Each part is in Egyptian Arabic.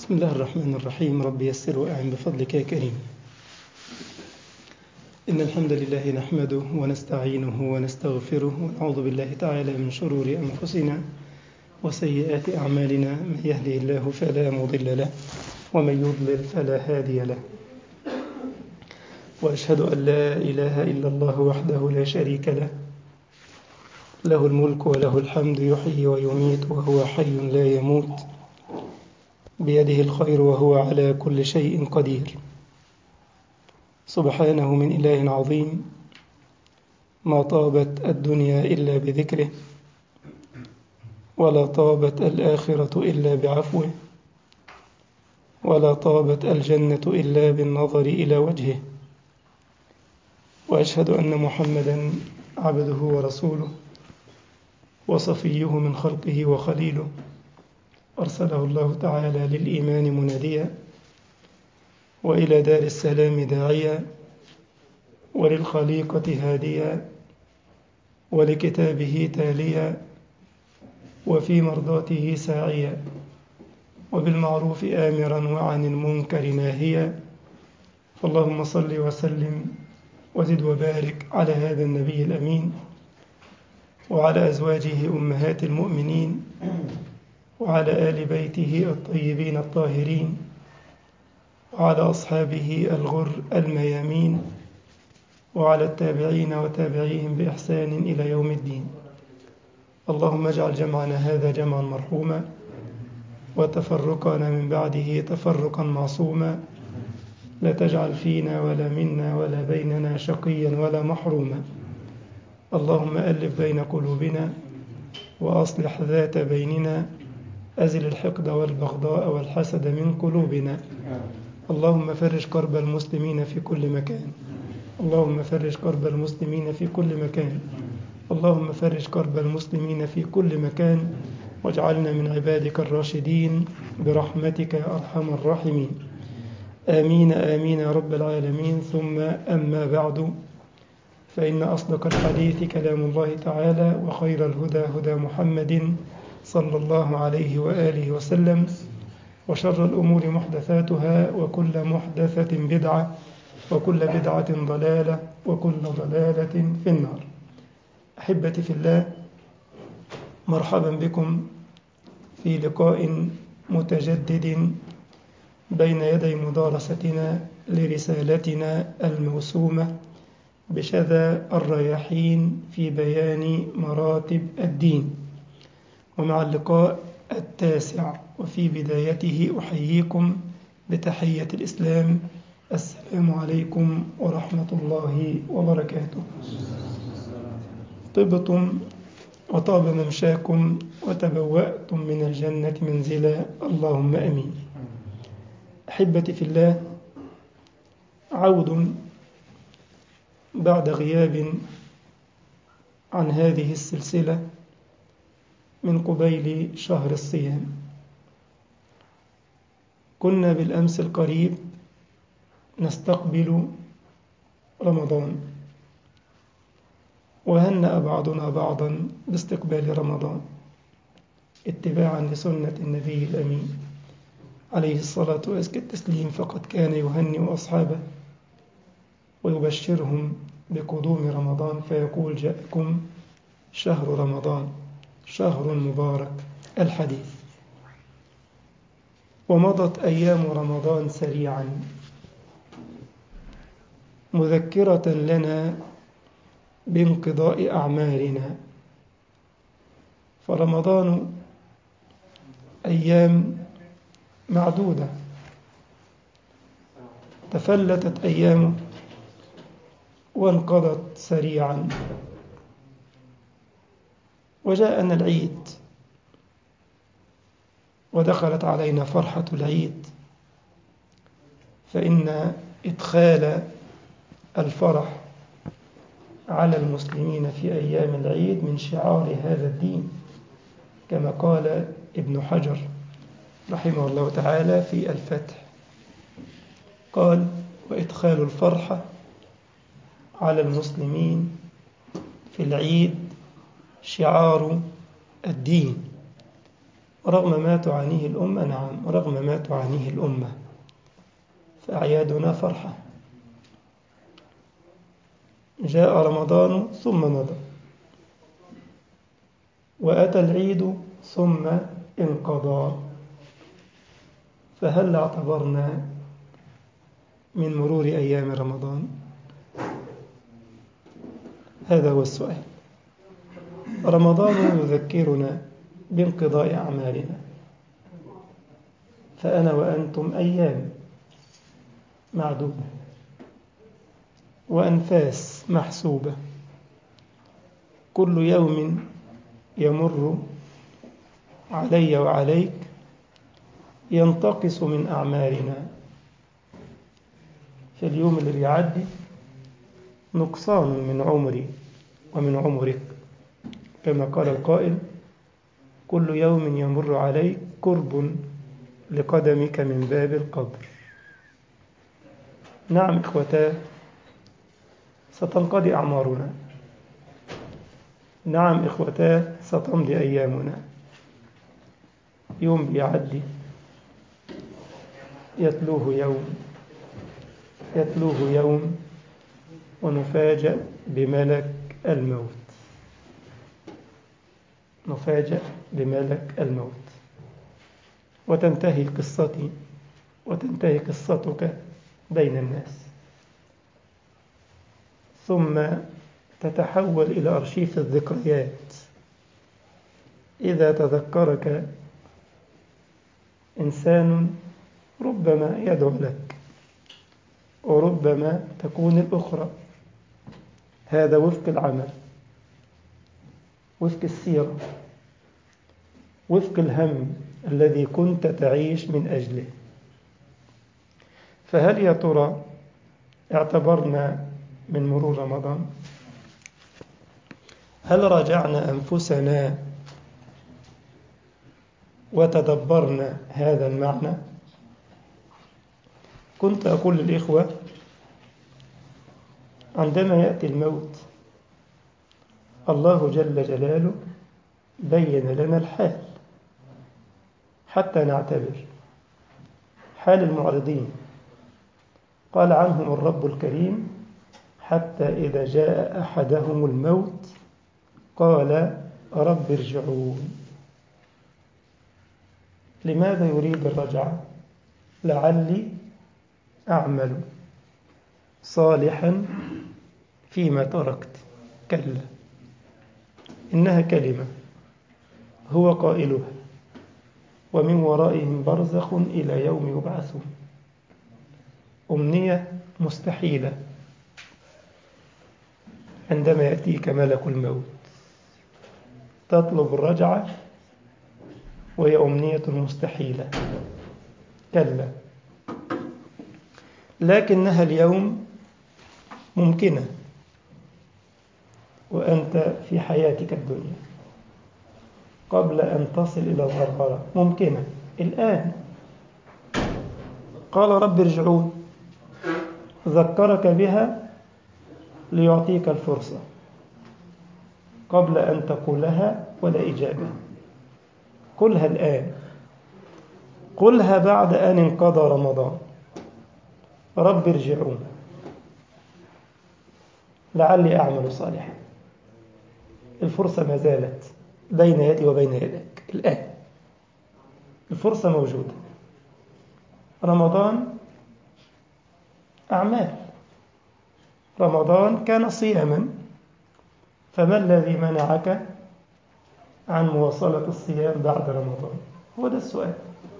بسم الله الرحمن الرحيم رب يسر وأعن بفضلك يا كريم إن الحمد لله نحمده ونستعينه ونستغفره ونعوذ بالله تعالى من شرور أنفسنا وسيئات أعمالنا من يهده الله فلا مضل له ومن يضلل فلا هادي له وأشهد أن لا إله إلا الله وحده لا شريك له له الملك وله الحمد يحيي ويميت وهو حي لا يموت بيده الخير وهو على كل شيء قدير سبحانه من إله عظيم ما طابت الدنيا إلا بذكره ولا طابت الآخرة إلا بعفوه ولا طابت الجنة إلا بالنظر إلى وجهه وأشهد أن محمدا عبده ورسوله وصفيه من خلقه وخليله أرسله الله تعالى للإيمان مناديا وإلى دار السلام داعيا وللخليقة هاديا ولكتابه تاليا وفي مرضاته ساعيا وبالمعروف آمرا وعن المنكر ناهيا فاللهم صل وسلم وزد وبارك على هذا النبي الأمين وعلى أزواجه أمهات المؤمنين وعلى آل بيته الطيبين الطاهرين وعلى أصحابه الغر الميامين وعلى التابعين وتابعيهم بإحسان إلى يوم الدين اللهم اجعل جمعنا هذا جمعا مرحوما وتفرقنا من بعده تفرقا معصوما لا تجعل فينا ولا منا ولا بيننا شقيا ولا محروما اللهم ألف بين قلوبنا وأصلح ذات بيننا أزل الحقد والبغضاء والحسد من قلوبنا اللهم فرج كرب المسلمين في كل مكان اللهم فرج كرب المسلمين في كل مكان اللهم فرج كرب المسلمين في كل مكان واجعلنا من عبادك الراشدين برحمتك يا أرحم الراحمين آمين آمين يا رب العالمين ثم أما بعد فإن أصدق الحديث كلام الله تعالى وخير الهدى هدى محمد صلى الله عليه وآله وسلم وشر الأمور محدثاتها وكل محدثة بدعة وكل بدعة ضلالة وكل ضلالة في النار أحبتي في الله مرحبا بكم في لقاء متجدد بين يدي مدارستنا لرسالتنا الموسومة بشذا الرياحين في بيان مراتب الدين ومع اللقاء التاسع وفي بدايته أحييكم بتحية الإسلام السلام عليكم ورحمة الله وبركاته طبتم وطاب ممشاكم وتبوأتم من الجنة منزلا اللهم أمين أحبتي في الله عود بعد غياب عن هذه السلسلة من قبيل شهر الصيام كنا بالأمس القريب نستقبل رمضان وهنأ بعضنا بعضا باستقبال رمضان اتباعا لسنة النبي الأمين عليه الصلاة وأزكى التسليم فقد كان يهنئ أصحابه ويبشرهم بقدوم رمضان فيقول جاءكم شهر رمضان شهر مبارك الحديث ومضت أيام رمضان سريعا مذكرة لنا بانقضاء أعمالنا فرمضان أيام معدودة تفلتت أيامه وانقضت سريعا وجاءنا العيد ودخلت علينا فرحة العيد فإن إدخال الفرح على المسلمين في أيام العيد من شعار هذا الدين كما قال ابن حجر رحمه الله تعالى في الفتح قال وإدخال الفرحة على المسلمين في العيد شعار الدين رغم ما تعانيه الأمة نعم رغم ما تعانيه الأمة فأعيادنا فرحة جاء رمضان ثم مضى وأتى العيد ثم انقضى فهل اعتبرنا من مرور أيام رمضان هذا هو السؤال رمضان يذكرنا بانقضاء أعمالنا فأنا وأنتم أيام معدودة وأنفاس محسوبة كل يوم يمر علي وعليك ينتقص من أعمالنا في اليوم اللي بيعدي نقصان من عمري ومن عمرك كما قال القائل كل يوم يمر عليك قرب لقدمك من باب القبر نعم إخوتاه ستنقضي أعمارنا نعم إخوتاه ستمضي أيامنا يوم بيعدي يتلوه يوم يتلوه يوم ونفاجأ بملك الموت نفاجأ بملك الموت وتنتهي قصتي وتنتهي قصتك بين الناس ثم تتحول إلى أرشيف الذكريات إذا تذكرك إنسان ربما يدعو لك وربما تكون الأخرى هذا وفق العمل وفق السيرة وفق الهم الذي كنت تعيش من أجله فهل يا ترى اعتبرنا من مرور رمضان هل راجعنا أنفسنا وتدبرنا هذا المعنى كنت أقول للإخوة عندما يأتي الموت الله جل جلاله بين لنا الحال حتى نعتبر حال المعرضين قال عنهم الرب الكريم حتى إذا جاء أحدهم الموت قال رب ارجعون لماذا يريد الرجعة لعلي أعمل صالحا فيما تركت كلا إنها كلمة هو قائلها ومن ورائهم برزخ إلى يوم يبعثون أمنية مستحيلة عندما يأتيك ملك الموت تطلب الرجعة وهي أمنية مستحيلة كلا لكنها اليوم ممكنة وأنت في حياتك الدنيا قبل أن تصل إلى الغرغرة ممكنة الآن قال رب ارجعون ذكرك بها ليعطيك الفرصة قبل أن تقولها ولا إجابة قلها الآن قلها بعد أن انقضى رمضان رب ارجعون لعلي أعمل صالحا الفرصة ما زالت بين يدي وبين يدك الآن الفرصة موجودة رمضان أعمال رمضان كان صياما فما الذي منعك عن مواصلة الصيام بعد رمضان هو ده السؤال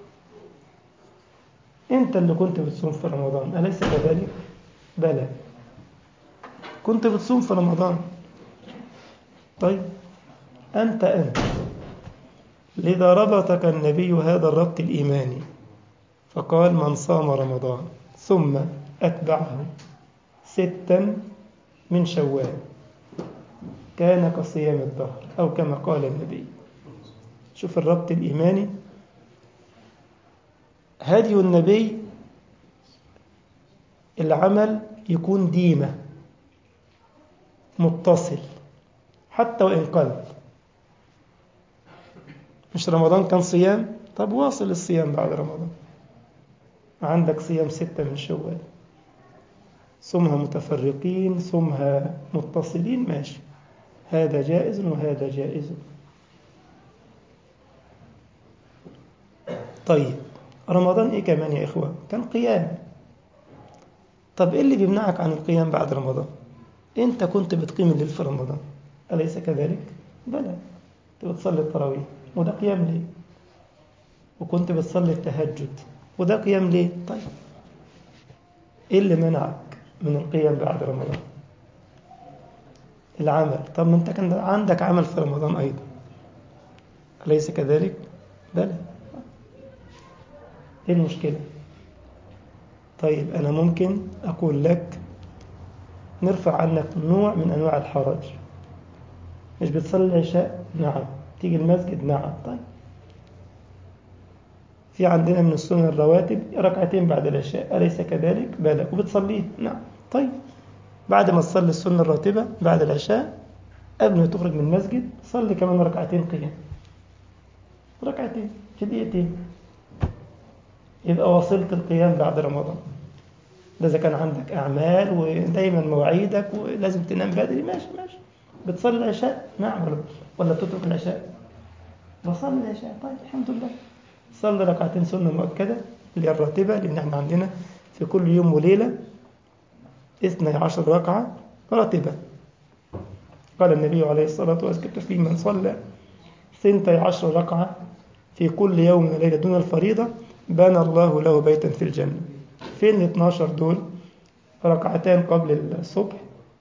أنت اللي كنت بتصوم في رمضان أليس كذلك؟ بلى كنت بتصوم في رمضان طيب أنت أنت لذا ربطك النبي هذا الربط الإيماني فقال من صام رمضان ثم أتبعه ستا من شوال كان كصيام الدهر أو كما قال النبي شوف الربط الإيماني هدي النبي العمل يكون ديمة متصل حتى وإن قل مش رمضان كان صيام طب واصل الصيام بعد رمضان عندك صيام ستة من شوال صمها متفرقين صمها متصلين ماشي هذا جائز وهذا جائز طيب رمضان ايه كمان يا اخوة كان قيام طب ايه اللي بيمنعك عن القيام بعد رمضان انت كنت بتقيم الليل في رمضان أليس كذلك بلى كنت بتصلي التراويح وده قيام ليه وكنت بتصلي التهجد وده قيام ليه طيب ايه اللي منعك من القيام بعد رمضان العمل طب ما انت كان عندك عمل في رمضان ايضا أليس كذلك بلى ايه المشكلة طيب أنا ممكن أقول لك نرفع عنك نوع من أنواع الحرج مش بتصلي العشاء نعم تيجي المسجد نعم طيب في عندنا من السنن الرواتب ركعتين بعد العشاء أليس كذلك بلى وبتصليه نعم طيب بعد ما تصلي السنة الراتبة بعد العشاء قبل ما تخرج من المسجد صلي كمان ركعتين قيام ركعتين في دقيقتين يبقى وصلت القيام بعد رمضان ده إذا كان عندك أعمال ودايما مواعيدك ولازم تنام بدري ماشي ماشي بتصلي العشاء نعم ولا ولا بتترك العشاء بصلي العشاء طيب الحمد لله صلي ركعتين سنة مؤكدة اللي هي الراتبة لأن احنا عندنا في كل يوم وليلة اثني عشر ركعة راتبة قال النبي عليه الصلاة والسلام في من صلى ثنتي عشر ركعة في كل يوم وليلة دون الفريضة بنى الله له بيتا في الجنة فين ال 12 دول ركعتان قبل الصبح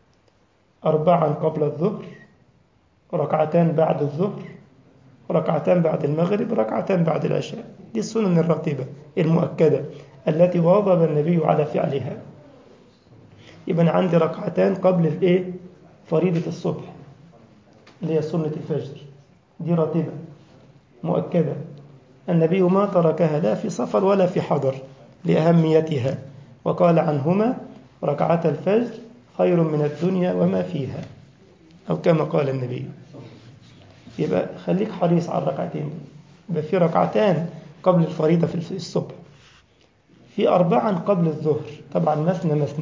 أربعا قبل الظهر ركعتان بعد الظهر ركعتان بعد المغرب ركعتان بعد العشاء دي السنن الراتبة المؤكدة التي واظب النبي على فعلها يبقى أنا عندي ركعتان قبل الإيه فريضة الصبح اللي هي سنة الفجر دي راتبة مؤكدة النبي ما تركها لا في سفر ولا في حضر لأهميتها وقال عنهما ركعة الفجر خير من الدنيا وما فيها أو كما قال النبي يبقى خليك حريص على الركعتين يبقى في ركعتان قبل الفريضة في الصبح في أربعا قبل الظهر طبعا مثنى مثنى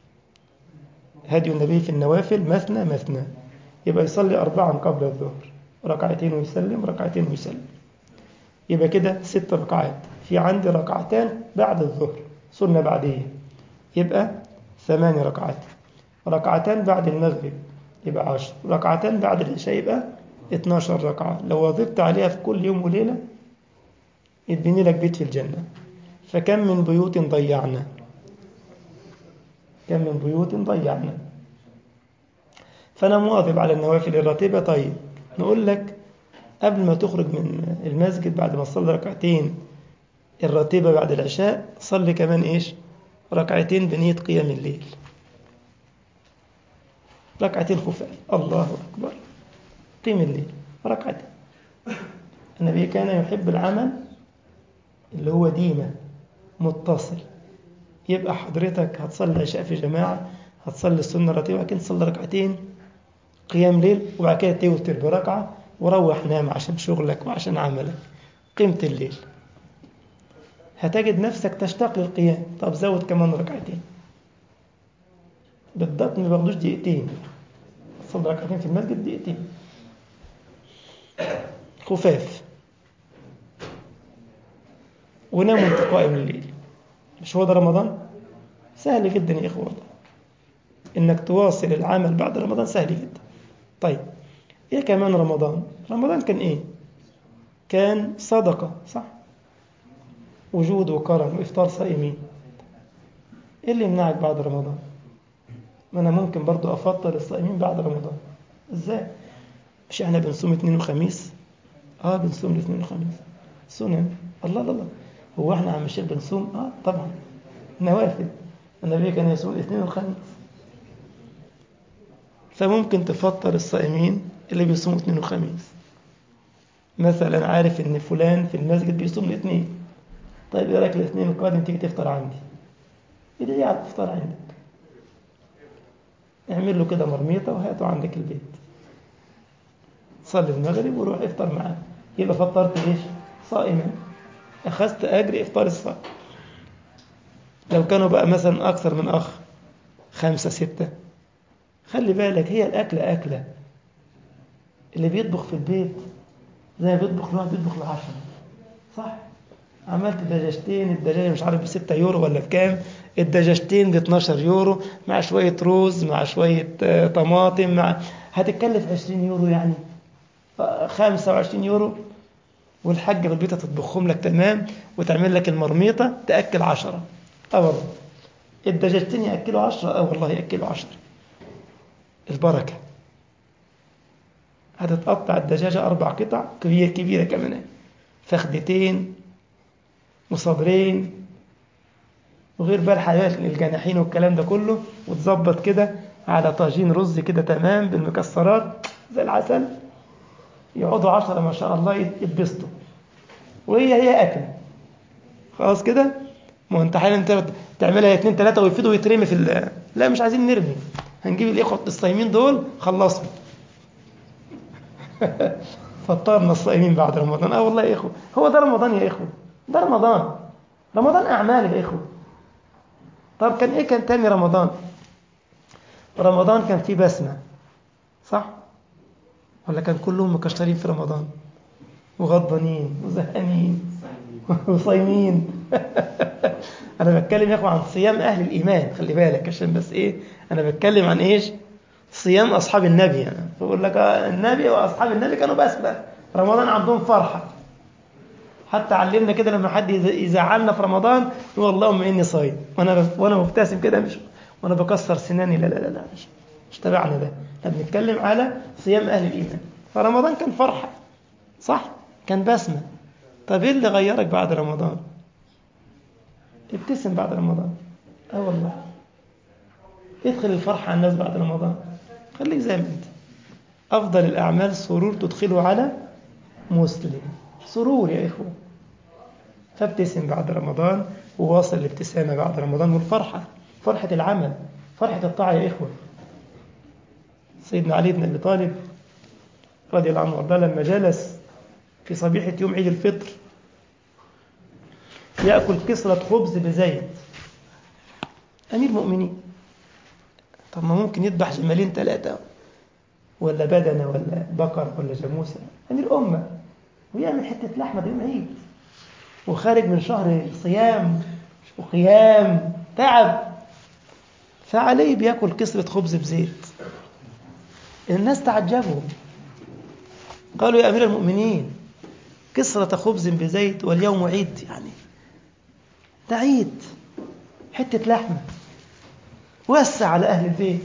هدي النبي في النوافل مثنى مثنى يبقى يصلي أربعا قبل الظهر ركعتين ويسلم ركعتين ويسلم يبقى كده ست ركعات في عندي ركعتان بعد الظهر سنة بعدية يبقى ثمان ركعات ركعتان بعد المغرب يبقى عشر ركعتان بعد العشاء يبقى 12 ركعة لو وظبت عليها في كل يوم وليلة يتبني لك بيت في الجنة فكم من بيوت ضيعنا كم من بيوت ضيعنا فأنا مواظب على النوافل الراتبة طيب نقول لك قبل ما تخرج من المسجد بعد ما تصلي ركعتين الراتبة بعد العشاء صلي كمان إيش ركعتين بنية قيام الليل ركعتين خفاف الله أكبر قيم الليل ركعتين النبي كان يحب العمل اللي هو ديمة متصل يبقى حضرتك هتصلي العشاء في جماعة هتصلي السنة الراتبة لكن تصلي ركعتين قيام ليل وبعد كده توتر بركعة وروح نام عشان شغلك وعشان عملك قيمة الليل هتجد نفسك تشتاق للقيام طب زود كمان ركعتين بالضبط ما بياخدوش دقيقتين صلي ركعتين في المسجد دقيقتين خفاف ونام وانت قائم الليل مش هو ده رمضان سهل جدا يا اخوة والله انك تواصل العمل بعد رمضان سهل جدا طيب ايه كمان رمضان رمضان كان ايه كان صدقة صح وجود وكرم وإفطار صائمين إيه اللي يمنعك بعد رمضان ما أنا ممكن برضو أفطر الصائمين بعد رمضان إزاي مش إحنا بنصوم اثنين وخميس آه بنصوم الاثنين وخميس سنن الله الله الله هو إحنا عم الشيخ بنصوم آه طبعا نوافل النبي كان يصوم الاثنين والخميس فممكن تفطر الصائمين اللي بيصوموا اثنين وخميس مثلا عارف ان فلان في المسجد بيصوم الاثنين طيب ايه رايك الاثنين القادم تيجي تفطر عندي ادعي على الافطار عندك اعمل له كده مرميطه وهاته عندك البيت صلي المغرب وروح افطر معاه يبقى فطرت ايش صائما اخذت اجر افطار الصائم لو كانوا بقى مثلا اكثر من اخ خمسة ستة خلي بالك هي الأكلة أكلة اللي بيطبخ في البيت زي ما بيطبخ لواحد بيطبخ لعشرة صح عملت دجاجتين الدجاجة مش عارف بستة يورو ولا بكام الدجاجتين ب 12 يورو مع شوية رز مع شوية آه، طماطم مع هتتكلف 20 يورو يعني آه، 25 يورو والحاجة في البيت هتطبخهم لك تمام وتعمل لك المرميطة تأكل عشرة اه والله الدجاجتين يأكلوا عشرة اه والله يأكلوا عشرة البركة هتتقطع الدجاجة أربع قطع كبيرة كبيرة كمان فخدتين وصدرين وغير بقى الحلويات الجناحين والكلام ده كله وتظبط كده على طاجين رز كده تمام بالمكسرات زي العسل يقعدوا عشرة ما شاء الله يتبسطوا وهي هي أكلة خلاص كده ما هو انت حاليا انت تعملها اتنين تلاتة ويفيدوا ويترمي في ال- لا مش عايزين نرمي هنجيب الاخوة الصايمين دول خلصهم فطرنا الصائمين بعد رمضان اه والله يا اخوة هو ده رمضان يا اخوة ده رمضان رمضان اعمال يا اخوة طب كان ايه كان تاني رمضان رمضان كان فيه بسمة صح ولا كان كلهم مكشرين في رمضان وغضبانين وزهقانين وصايمين انا بتكلم يا اخوة عن صيام اهل الايمان خلي بالك عشان بس ايه انا بتكلم عن ايش صيام اصحاب النبي انا بقول لك آه، النبي واصحاب النبي كانوا بسمة رمضان عندهم فرحة حتى علمنا كده لما حد يز- يزعلنا في رمضان نقول اللهم اني صايم وانا وانا مبتسم كده مش وانا بكسر سناني لا لا لا لا مش, مش تبعنا ده احنا بنتكلم على صيام اهل الايمان فرمضان كان فرحه صح كان بسمه طب ايه اللي غيرك بعد رمضان ابتسم بعد رمضان اه والله ادخل الفرحه على الناس بعد رمضان خليك زي ما انت افضل الاعمال سرور تدخله على مسلم سرور يا إخوة فابتسم بعد رمضان وواصل الابتسامة بعد رمضان والفرحة فرحة العمل فرحة الطاعة يا إخوة سيدنا علي بن أبي طالب رضي الله عنه وارضاه لما جلس في صبيحة يوم عيد الفطر يأكل كسرة خبز بزيت أمير مؤمنين طب ما ممكن يذبح جمالين ثلاثة ولا بدنة ولا بقر ولا جاموسة أمير أمة ويعمل حتة لحمة ده يوم عيد وخارج من شهر صيام وقيام تعب فعليه بياكل كسرة خبز بزيت الناس تعجبوا قالوا يا أمير المؤمنين كسرة خبز بزيت واليوم عيد يعني ده عيد حتة لحمة وسع على أهل البيت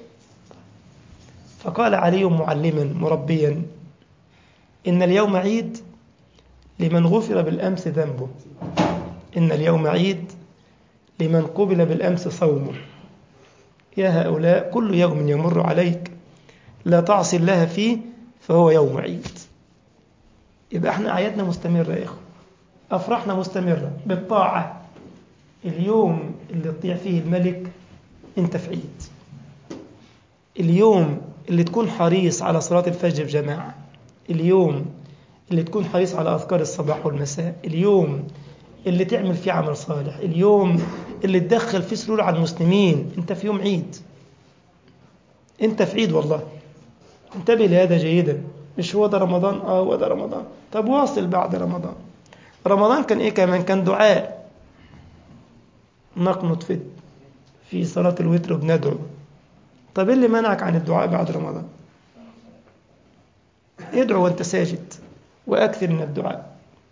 فقال علي معلما مربيا إن اليوم عيد لمن غفر بالأمس ذنبه إن اليوم عيد لمن قبل بالأمس صومه يا هؤلاء كل يوم يمر عليك لا تعصي الله فيه فهو يوم عيد يبقى احنا أعيادنا مستمرة يا إخوة أفراحنا مستمرة بالطاعة اليوم اللي تطيع فيه الملك انت في عيد اليوم اللي تكون حريص على صلاة الفجر بجماعة اليوم اللي تكون حريص على أذكار الصباح والمساء اليوم اللي تعمل فيه عمل صالح اليوم اللي تدخل فيه سرور على المسلمين انت في يوم عيد انت في عيد والله انتبه لهذا جيدا مش هو ده رمضان اه هو ده رمضان طب واصل بعد رمضان رمضان كان ايه كمان كان دعاء نقنط في في صلاة الوتر وبندعو طب ايه اللي منعك عن الدعاء بعد رمضان ادعو وانت ساجد واكثر من الدعاء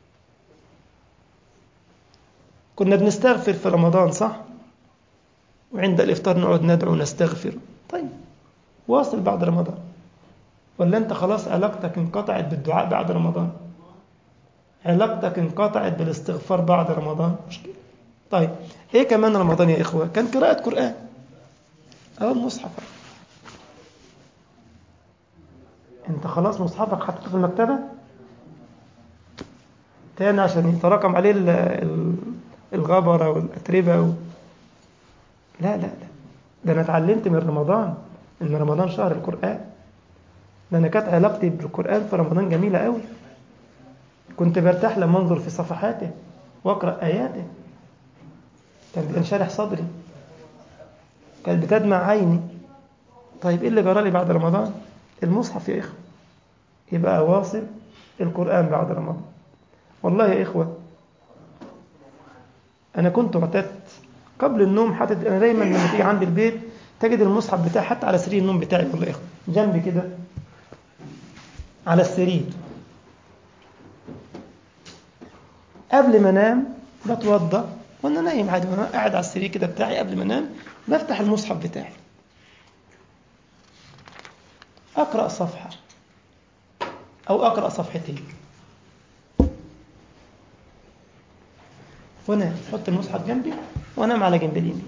كنا بنستغفر في رمضان صح وعند الافطار نقعد ندعو ونستغفر طيب واصل بعد رمضان ولا انت خلاص علاقتك انقطعت بالدعاء بعد رمضان علاقتك انقطعت بالاستغفار بعد رمضان مشكلة طيب ايه كمان رمضان يا اخوة كان قراءة قرآن اهو المصحف انت خلاص مصحفك حطيته في المكتبة تاني عشان يتراكم عليه ال- ال- الغبرة والأتربة و... لا لا لا ده أنا اتعلمت من رمضان إن رمضان شهر القرآن ده أنا كانت علاقتي بالقرآن في رمضان جميلة قوي كنت برتاح لما انظر في صفحاته واقرا اياته كان بينشرح صدري كانت بتدمع عيني طيب ايه اللي جرى لي بعد رمضان المصحف يا اخوه يبقى واصل القران بعد رمضان والله يا اخوه انا كنت اعتدت قبل النوم حاطط انا دايما لما تيجي عندي البيت تجد المصحف بتاعي حتى على سرير النوم بتاعي والله يا اخوه جنبي كده على السرير قبل ما انام بتوضى وانا نايم عادي وانا قاعد على السرير كده بتاعي قبل ما انام بفتح المصحف بتاعي اقرا صفحه او اقرا صفحتين وانام احط المصحف جنبي وانام على جنب اليمين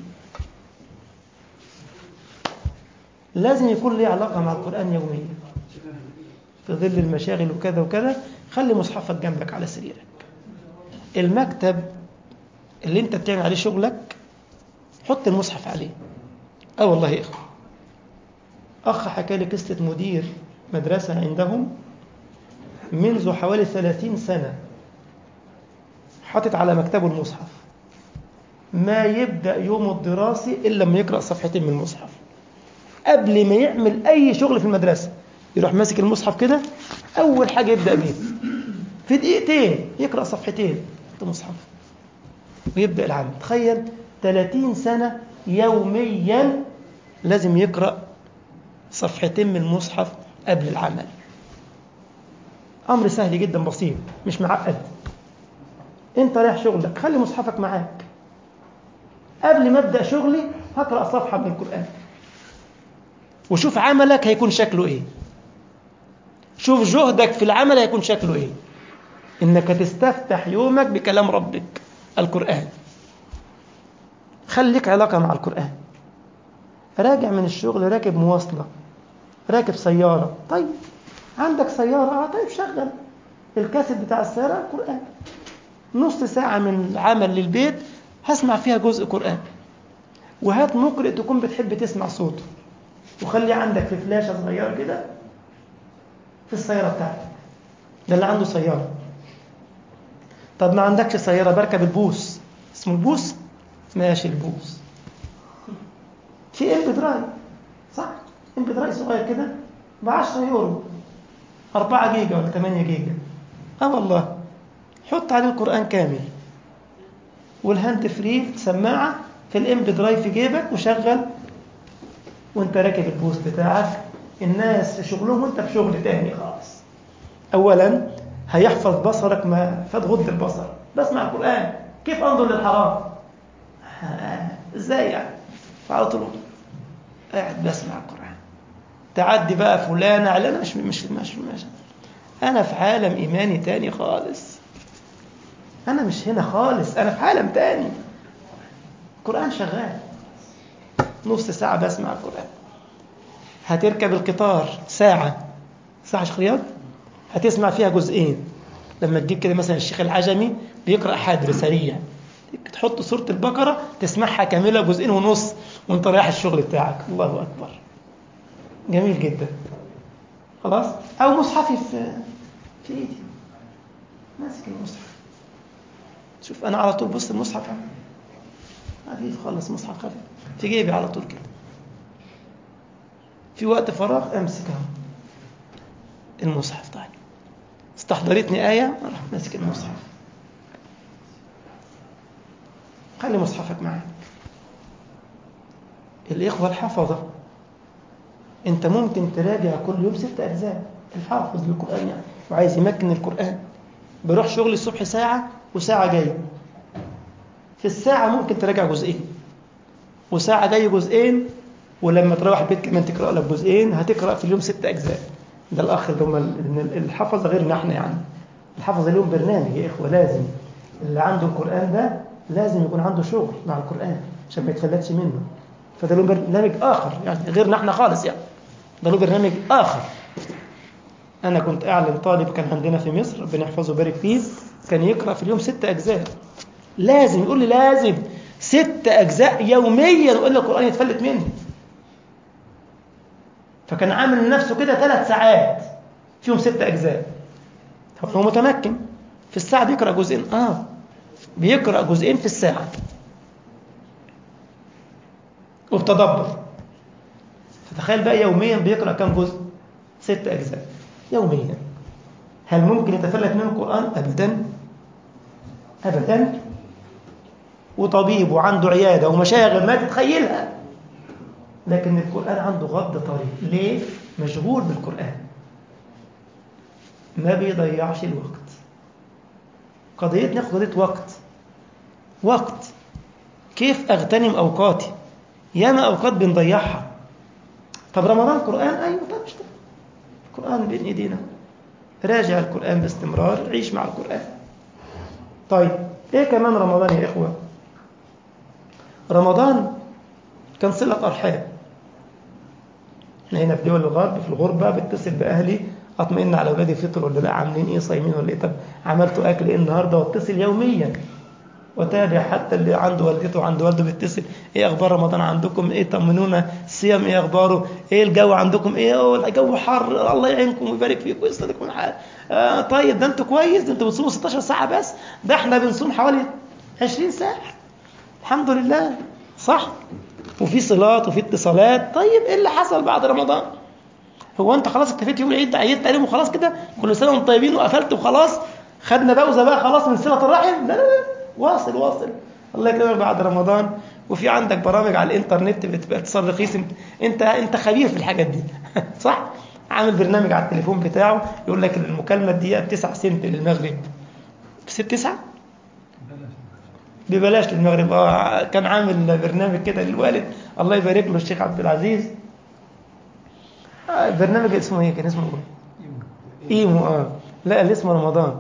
لازم يكون لي علاقه مع القران يوميا في ظل المشاغل وكذا وكذا خلي مصحفك جنبك على سريرك المكتب اللي انت بتعمل عليه شغلك حط المصحف عليه اه والله يا اخوه اخ حكى لي قصه مدير مدرسه عندهم منذ حوالي 30 سنه حاطط على مكتبه المصحف ما يبدا يومه الدراسي الا لما يقرا صفحتين من المصحف قبل ما يعمل اي شغل في المدرسه يروح ماسك المصحف كده اول حاجه يبدا بيه في دقيقتين يقرا صفحتين في المصحف ويبدا العمل تخيل 30 سنه يوميا لازم يقرا صفحتين من المصحف قبل العمل امر سهل جدا بسيط مش معقد انت رايح شغلك خلي مصحفك معاك قبل ما ابدا شغلي هقرا صفحه من القران وشوف عملك هيكون شكله ايه شوف جهدك في العمل هيكون شكله ايه انك تستفتح يومك بكلام ربك القران خليك علاقه مع القران راجع من الشغل راكب مواصله راكب سياره طيب عندك سياره اه طيب شغل الكاسيت بتاع السياره القران نص ساعه من العمل للبيت هسمع فيها جزء قران وهات مقرئ تكون بتحب تسمع صوته وخلي عندك في فلاشه صغيره كده في السياره بتاعتك ده اللي عنده سياره طب ما عندكش سياره بركب البوس اسمه البوس ماشي البوس في ام دراي صح ام دراي صغير كده ب 10 يورو 4 جيجا ولا 8 جيجا اه والله حط عليه القران كامل والهاند فري سماعه في الام دراي في جيبك وشغل وانت راكب البوس بتاعك الناس في شغلهم وانت في شغل تاني خالص اولا هيحفظ بصرك ما فتغض البصر بسمع القران كيف انظر للحرام ازاي يعني فعلى طول قاعد بسمع القران تعدي بقى فلانه على مش مش مش, مش انا في عالم ايماني تاني خالص انا مش هنا خالص انا في عالم تاني القران شغال نص ساعه بسمع القران هتركب القطار ساعه ساعه شيخ رياض هتسمع فيها جزئين لما تجيب كده مثلا الشيخ العجمي بيقرا حدر سريع تحط سوره البقره تسمعها كامله جزئين ونص وانت رايح الشغل بتاعك الله اكبر جميل جدا خلاص او مصحفي في في ايدي ماسك المصحف شوف انا على طول بص المصحف خفيف خلص مصحف خفيف في جيبي على طول كده في وقت فراغ امسك اهو المصحف طيب استحضرتني آية أروح ماسك المصحف خلي مصحفك معاك الإخوة الحفظة أنت ممكن تراجع كل يوم ست أجزاء الحافظ للقرآن يعني وعايز يمكن القرآن بروح شغلي الصبح ساعة وساعة جاي في الساعة ممكن تراجع جزئين وساعة جاي جزئين ولما تروح البيت كمان تقرأ لك جزئين هتقرأ في اليوم ست أجزاء ده الأخ اللي هم الحفظة غيرنا احنا يعني الحفظة لهم برنامج يا إخوة لازم اللي عنده القرآن ده لازم يكون عنده شغل مع القرآن عشان ما يتفلتش منه فده له برنامج آخر يعني غيرنا احنا خالص يعني ده له برنامج آخر أنا كنت أعلم طالب كان عندنا في مصر ربنا يحفظه ويبارك فيه كان يقرأ في اليوم ست أجزاء لازم يقول لي لازم ست أجزاء يوميا وإلا القرآن يتفلت مني فكان عامل لنفسه كده ثلاث ساعات فيهم ست أجزاء هو متمكن في الساعة بيقرأ جزئين آه بيقرأ جزئين في الساعة وبتدبر فتخيل بقى يوميا بيقرأ كم جزء ست أجزاء يوميا هل ممكن يتفلت منه القرآن أبدا أبدا وطبيب وعنده عيادة ومشاغل ما تتخيلها لكن القرآن عنده غض طريق ليه؟ مشغول بالقرآن ما بيضيعش الوقت قضيتنا قضية وقت وقت كيف أغتنم أوقاتي ياما أوقات بنضيعها طب رمضان قرآن أيوة طب اشتغل القرآن بين إيدينا راجع القرآن باستمرار عيش مع القرآن طيب إيه كمان رمضان يا إخوة رمضان كان صلة أرحام احنا هنا في دول الغرب في الغربة بتصل بأهلي أطمئن على أولادي فطر ولا لا عاملين إيه صايمين ولا إيه طب عملتوا أكل إيه النهاردة واتصل يوميا وتابع حتى اللي عنده والدته وعنده والده بيتصل ايه اخبار رمضان عندكم ايه طمنونا الصيام ايه اخباره ايه الجو عندكم ايه الجو حر الله يعينكم ويبارك فيكم ويصلحكم الحال آه طيب ده انتوا كويس ده انتوا بتصوموا 16 ساعه بس ده احنا بنصوم حوالي 20 ساعه الحمد لله صح وفي صلات وفي اتصالات طيب ايه اللي حصل بعد رمضان هو انت خلاص اكتفيت يوم العيد عيدت عليهم وخلاص كده كل سنه وانتم طيبين وقفلت وخلاص خدنا بوزه بقى خلاص من صله الرحم لا لا لا واصل واصل الله يكرمك بعد رمضان وفي عندك برامج على الانترنت بتبقى اتصال رخيص انت انت انت خبير في الحاجات دي صح عامل برنامج على التليفون بتاعه يقول لك المكالمه الدقيقه ب 9 سنت للمغرب بست 9 ببلاش للمغرب اه كان عامل برنامج كده للوالد الله يبارك له الشيخ عبد العزيز آه برنامج اسمه ايه كان اسمه ايه ايمو اه لا اللي اسمه رمضان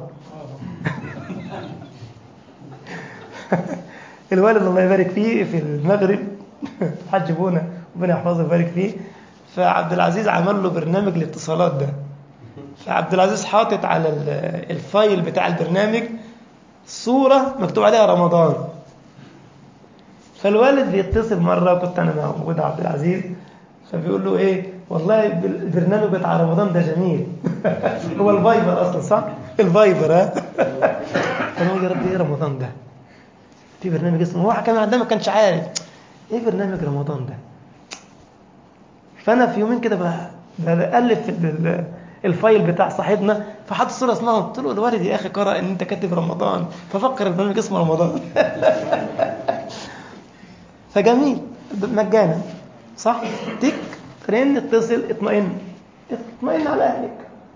الوالد الله يبارك فيه في المغرب حج بونا ربنا يحفظه ويبارك فيه فعبد العزيز عمل له برنامج الاتصالات ده فعبد العزيز حاطط على الفايل بتاع البرنامج صورة مكتوب عليها رمضان فالوالد بيتصل مرة كنت أنا موجود عبد العزيز فبيقول له إيه والله البرنامج بتاع رمضان ده جميل هو الفايبر أصلا صح؟ الفايبر ها فأنا يا رب إيه رمضان ده؟ في برنامج اسمه هو كان عندما ما كانش عارف ايه برنامج رمضان ده فانا في يومين كده بألف في الفايل بتاع صاحبنا فحط صوره اسمها قلت له الوالد يا اخي قرأ ان انت كاتب رمضان ففكر البرنامج اسمه رمضان فجميل مجانا صح تك رن اتصل اطمئن اطمئن على اهلك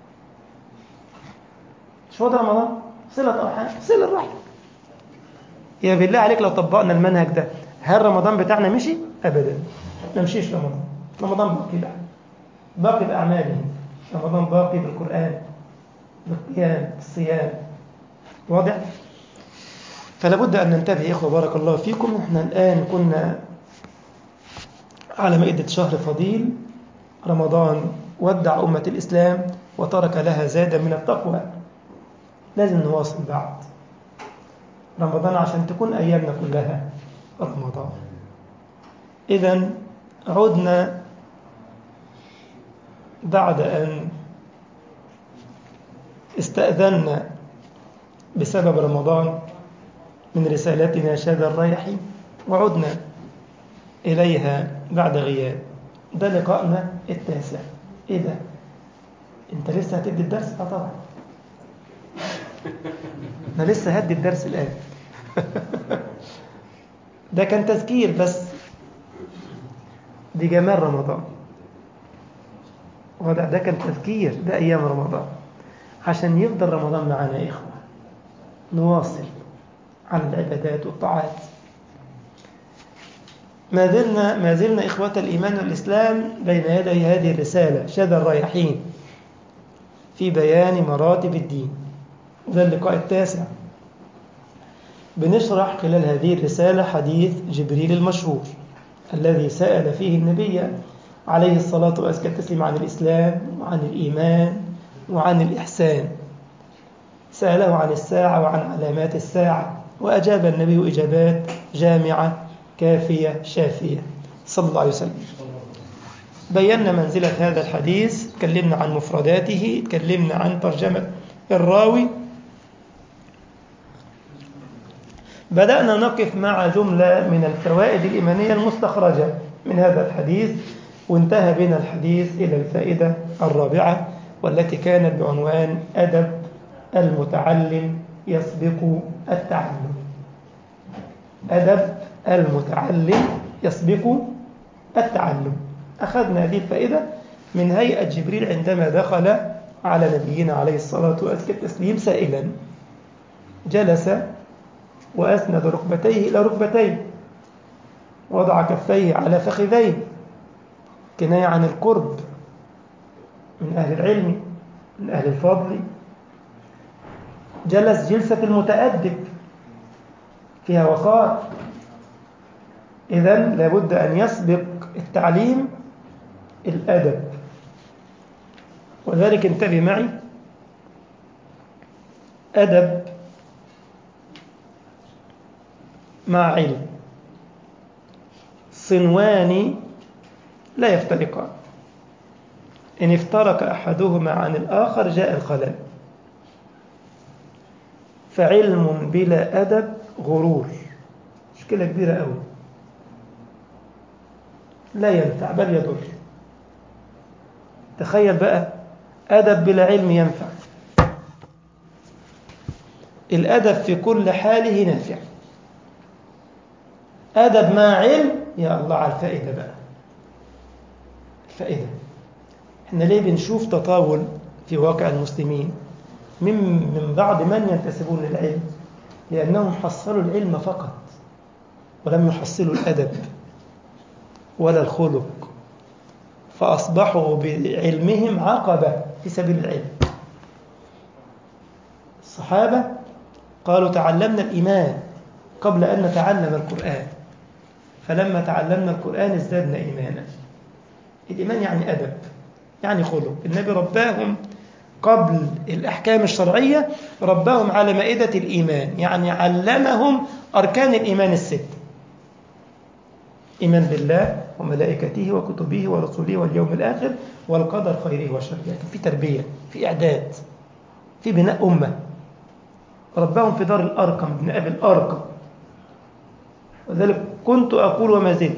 شو ده رمضان صلة ارحام صلة الرحم يا بالله عليك لو طبقنا المنهج ده هل رمضان بتاعنا مشي؟ أبدا ما مشيش رمضان رمضان باقي بقى باقي بأعماله رمضان باقي بالقرآن بالقيام بالصيام واضح؟ فلا بد أن ننتبه يا إخوة بارك الله فيكم احنا الآن كنا على مائدة شهر فضيل رمضان ودع أمة الإسلام وترك لها زادا من التقوى لازم نواصل بعد رمضان عشان تكون أيامنا كلها رمضان إذا عدنا بعد أن استأذنا بسبب رمضان من رسالتنا شاد الريحي وعدنا إليها بعد غياب ده لقائنا التاسع إيه ده؟ أنت لسه هتدي الدرس؟ آه طبعا أنا لسه هدي الدرس الآن ده كان تذكير بس بجمال رمضان وده ده كان تذكير ده أيام رمضان عشان يفضل رمضان معنا يا إخوة نواصل على العبادات والطاعات ما زلنا ما زلنا إخوة الإيمان والإسلام بين يدي هذه الرسالة شذا الرايحين في بيان مراتب الدين ده اللقاء التاسع بنشرح خلال هذه الرسالة حديث جبريل المشهور الذي سأل فيه النبي عليه الصلاة وأزكى التسليم عن الإسلام وعن الإيمان وعن الإحسان سأله عن الساعة وعن علامات الساعة وأجاب النبي إجابات جامعة كافية شافية صلى الله عليه وسلم بينا منزلة هذا الحديث تكلمنا عن مفرداته تكلمنا عن ترجمة الراوي بدأنا نقف مع جملة من الفوائد الإيمانية المستخرجة من هذا الحديث وانتهى بنا الحديث إلى الفائدة الرابعة والتي كانت بعنوان أدب المتعلم يسبق التعلم أدب المتعلم يسبق التعلم أخذنا هذه الفائدة من هيئة جبريل عندما دخل على نبينا عليه الصلاة والتسليم سائلا جلس وأسند ركبتيه إلى ركبتيه وضع كفيه على فخذيه كناية عن القرب من أهل العلم من أهل الفضل جلس جلسة المتأدب فيها وقار إذا لابد أن يسبق التعليم الأدب ولذلك انتبه معي أدب مع علم صنوان لا يفترقان إن افترق أحدهما عن الآخر جاء الخلل فعلم بلا أدب غرور مشكلة كبيرة أوي لا ينفع بل يضر تخيل بقى أدب بلا علم ينفع الأدب في كل حاله نافع أدب مع علم يا الله على الفائدة بقى الفائدة احنا ليه بنشوف تطاول في واقع المسلمين من من بعض من ينتسبون للعلم لأنهم حصلوا العلم فقط ولم يحصلوا الأدب ولا الخلق فأصبحوا بعلمهم عقبة في سبيل العلم الصحابة قالوا تعلمنا الإيمان قبل أن نتعلم القرآن فلما تعلمنا القرآن ازددنا إيمانا الإيمان يعني أدب يعني خلق النبي رباهم قبل الأحكام الشرعية رباهم على مائدة الإيمان يعني علمهم أركان الإيمان الست إيمان بالله وملائكته وكتبه ورسوله واليوم الآخر والقدر خيره وشره يعني في تربية في إعداد في بناء أمة رباهم في دار الأرقم ابن أبي الأرقم وذلك كنت أقول وما زلت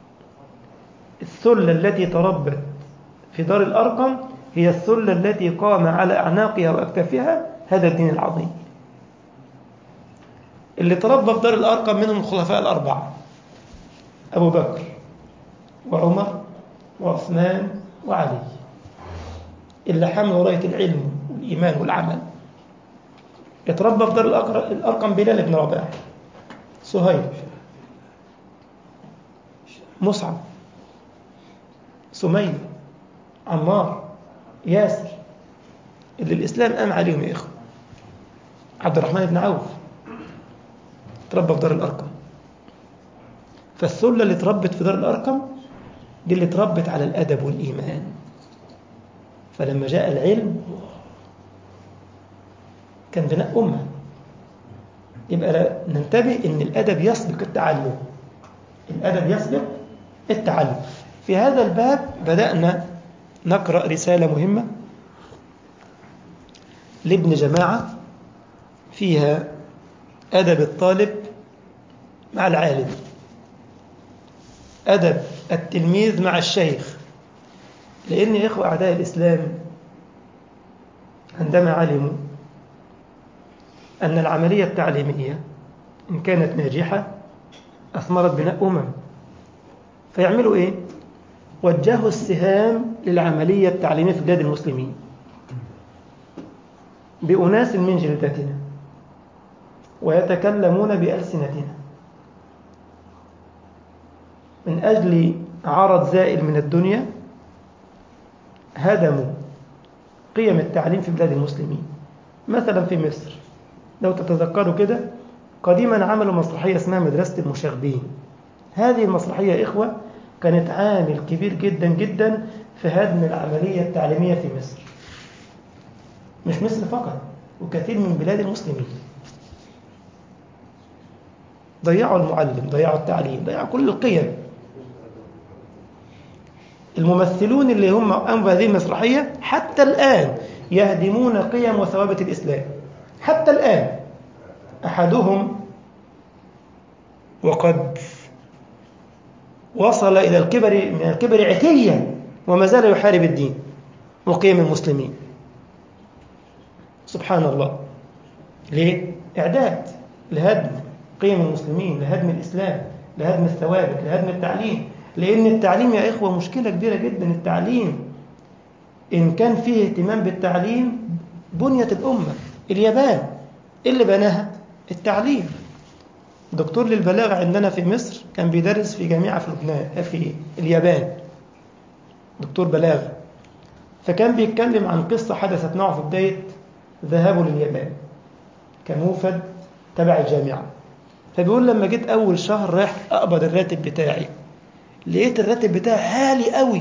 الثلة التي تربت في دار الأرقم هي الثلة التي قام على أعناقها وأكتافها هذا الدين العظيم اللي تربى في دار الأرقم منهم الخلفاء الأربعة أبو بكر وعمر وعثمان وعلي اللي حملوا راية العلم والإيمان والعمل يتربى في دار الأرقم بلال بن رباح سهيل مصعب سمية عمار ياسر اللي الإسلام قام عليهم يا إخوة عبد الرحمن بن عوف تربى في دار الأرقم فالثلة اللي تربت في دار الأرقم دي اللي تربت على الأدب والإيمان فلما جاء العلم كان بناء أمة يبقى ننتبه إن الأدب يسبق التعلم الأدب يسبق التعلم في هذا الباب بدأنا نقرأ رسالة مهمة لابن جماعة فيها أدب الطالب مع العالم أدب التلميذ مع الشيخ لأن يا إخوة أعداء الإسلام عندما علموا أن العملية التعليمية إن كانت ناجحة أثمرت بناء أمم فيعملوا إيه؟ وجهوا السهام للعملية التعليمية في بلاد المسلمين بأناس من جلدتنا ويتكلمون بألسنتنا من أجل عرض زائل من الدنيا هدموا قيم التعليم في بلاد المسلمين مثلا في مصر لو تتذكروا كده قديما عملوا مسرحية اسمها مدرسة المشاغبين هذه المسرحية يا إخوة كانت عامل كبير جدا جدا في هدم العملية التعليمية في مصر مش مصر فقط وكثير من بلاد المسلمين ضيعوا المعلم ضيعوا التعليم ضيعوا كل القيم الممثلون اللي هم قاموا بهذه المسرحية حتى الآن يهدمون قيم وثوابت الإسلام حتى الآن أحدهم وقد وصل إلى الكبر من الكبر عتيا وما زال يحارب الدين وقيم المسلمين سبحان الله ليه؟ إعداد لهدم قيم المسلمين لهدم الإسلام لهدم الثوابت لهدم التعليم لأن التعليم يا إخوة مشكلة كبيرة جدا التعليم إن كان فيه اهتمام بالتعليم بنية الأمة اليابان إيه اللي بناها؟ التعليم دكتور للبلاغة عندنا في مصر كان بيدرس في جامعة في لبنان في اليابان دكتور بلاغة فكان بيتكلم عن قصة حدثت معه في بداية ذهابه لليابان كموفد تبع الجامعة فبيقول لما جيت أول شهر رايح أقبض الراتب بتاعي لقيت الراتب بتاعي عالي قوي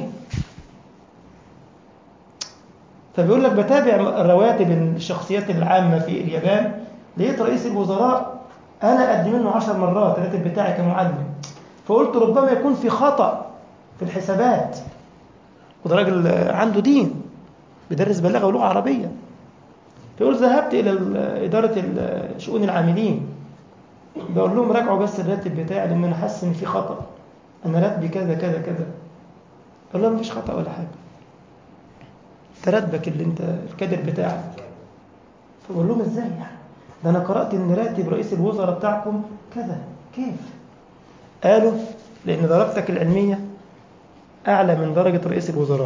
فبيقول لك بتابع رواتب الشخصيات العامة في اليابان لقيت رئيس الوزراء أنا قد منه عشر مرات الراتب بتاعي كمعلم فقلت ربما يكون في خطأ في الحسابات وده راجل عنده دين بيدرس بلاغة ولغة عربية فيقول ذهبت إلى إدارة شؤون العاملين بقول لهم راجعوا بس الراتب بتاعي لأن أنا حاسس إن في خطأ أنا راتبي كذا كذا كذا قال لهم مفيش خطأ ولا حاجة أنت راتبك اللي أنت الكادر بتاعك فبقول لهم إزاي يعني ده أنا قرأت إن راتب رئيس الوزراء بتاعكم كذا كيف قالوا لأن درجتك العلمية أعلى من درجة رئيس الوزراء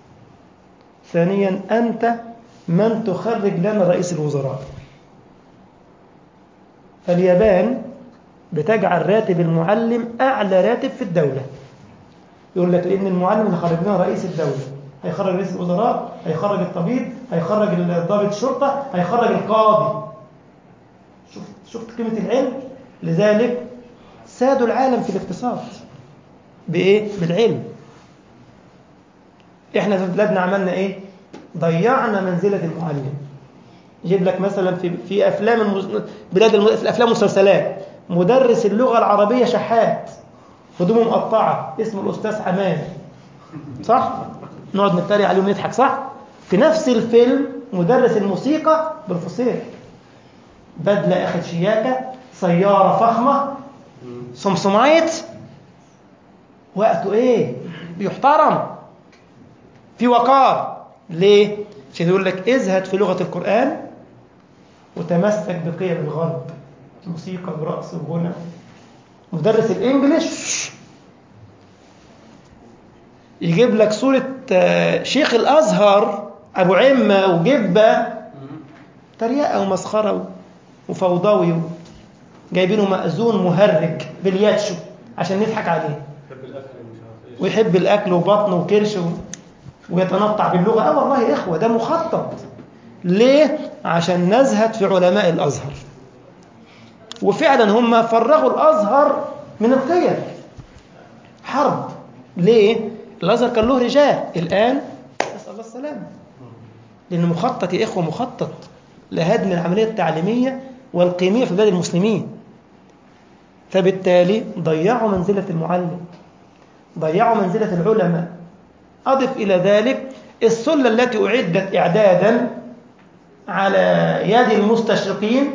ثانيا أنت من تخرج لنا رئيس الوزراء فاليابان بتجعل راتب المعلم أعلى راتب في الدولة يقول لك لأن المعلم اللي خرج لنا رئيس الدولة هيخرج رئيس الوزراء هيخرج الطبيب هيخرج ضابط الشرطة هيخرج القاضي شفت شفت قيمة العلم لذلك سادوا العالم في الاقتصاد بإيه؟ بالعلم احنا في بلادنا عملنا ايه ضيعنا منزلة المعلم يجيب لك مثلا في في افلام المز... بلاد الم... في الافلام والمسلسلات مدرس اللغة العربية شحات هدومه مقطعة اسمه الاستاذ حماد صح نقعد نتريق عليه ونضحك صح في نفس الفيلم مدرس الموسيقى بروفيسور بدلة اخد شياكة سيارة فخمة سمسمايت وقته ايه بيحترم في وقار ليه؟ عشان يقول لك ازهد في لغة القرآن وتمسك بقيم الغرب موسيقى ورقص وغنى مدرس الانجليش يجيب لك صورة شيخ الأزهر أبو عمة وجبة تريقة ومسخرة وفوضوي جايبينه مأذون مهرج بالياتشو عشان نضحك عليه ويحب الأكل وبطنه وكرش و... ويتنطع باللغة اه والله يا إخوة ده مخطط ليه؟ عشان نزهد في علماء الأزهر وفعلا هم فرغوا الأزهر من القيم حرب ليه؟ الأزهر كان له رجال الآن نسأل الله السلامة لأنه مخطط يا إخوة مخطط لهدم العملية التعليمية والقيمية في بلاد المسلمين فبالتالي ضيعوا منزلة المعلم ضيعوا منزلة العلماء أضف إلى ذلك السلة التي أعدت إعدادا على يد المستشرقين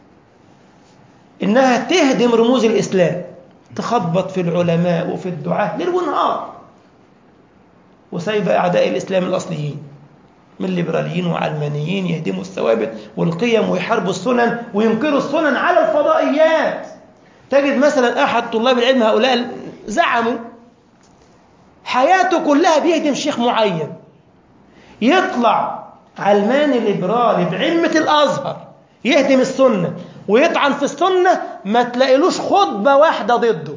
إنها تهدم رموز الإسلام تخبط في العلماء وفي الدعاة ليل ونهار وسايبة أعداء الإسلام الأصليين من ليبراليين وعلمانيين يهدموا الثوابت والقيم ويحاربوا السنن وينكروا السنن على الفضائيات تجد مثلا أحد طلاب العلم هؤلاء زعموا حياته كلها بيهدم شيخ معين يطلع علماني ليبرالي بعلمة الأزهر يهدم السنة ويطعن في السنة ما تلاقيلوش خطبة واحدة ضده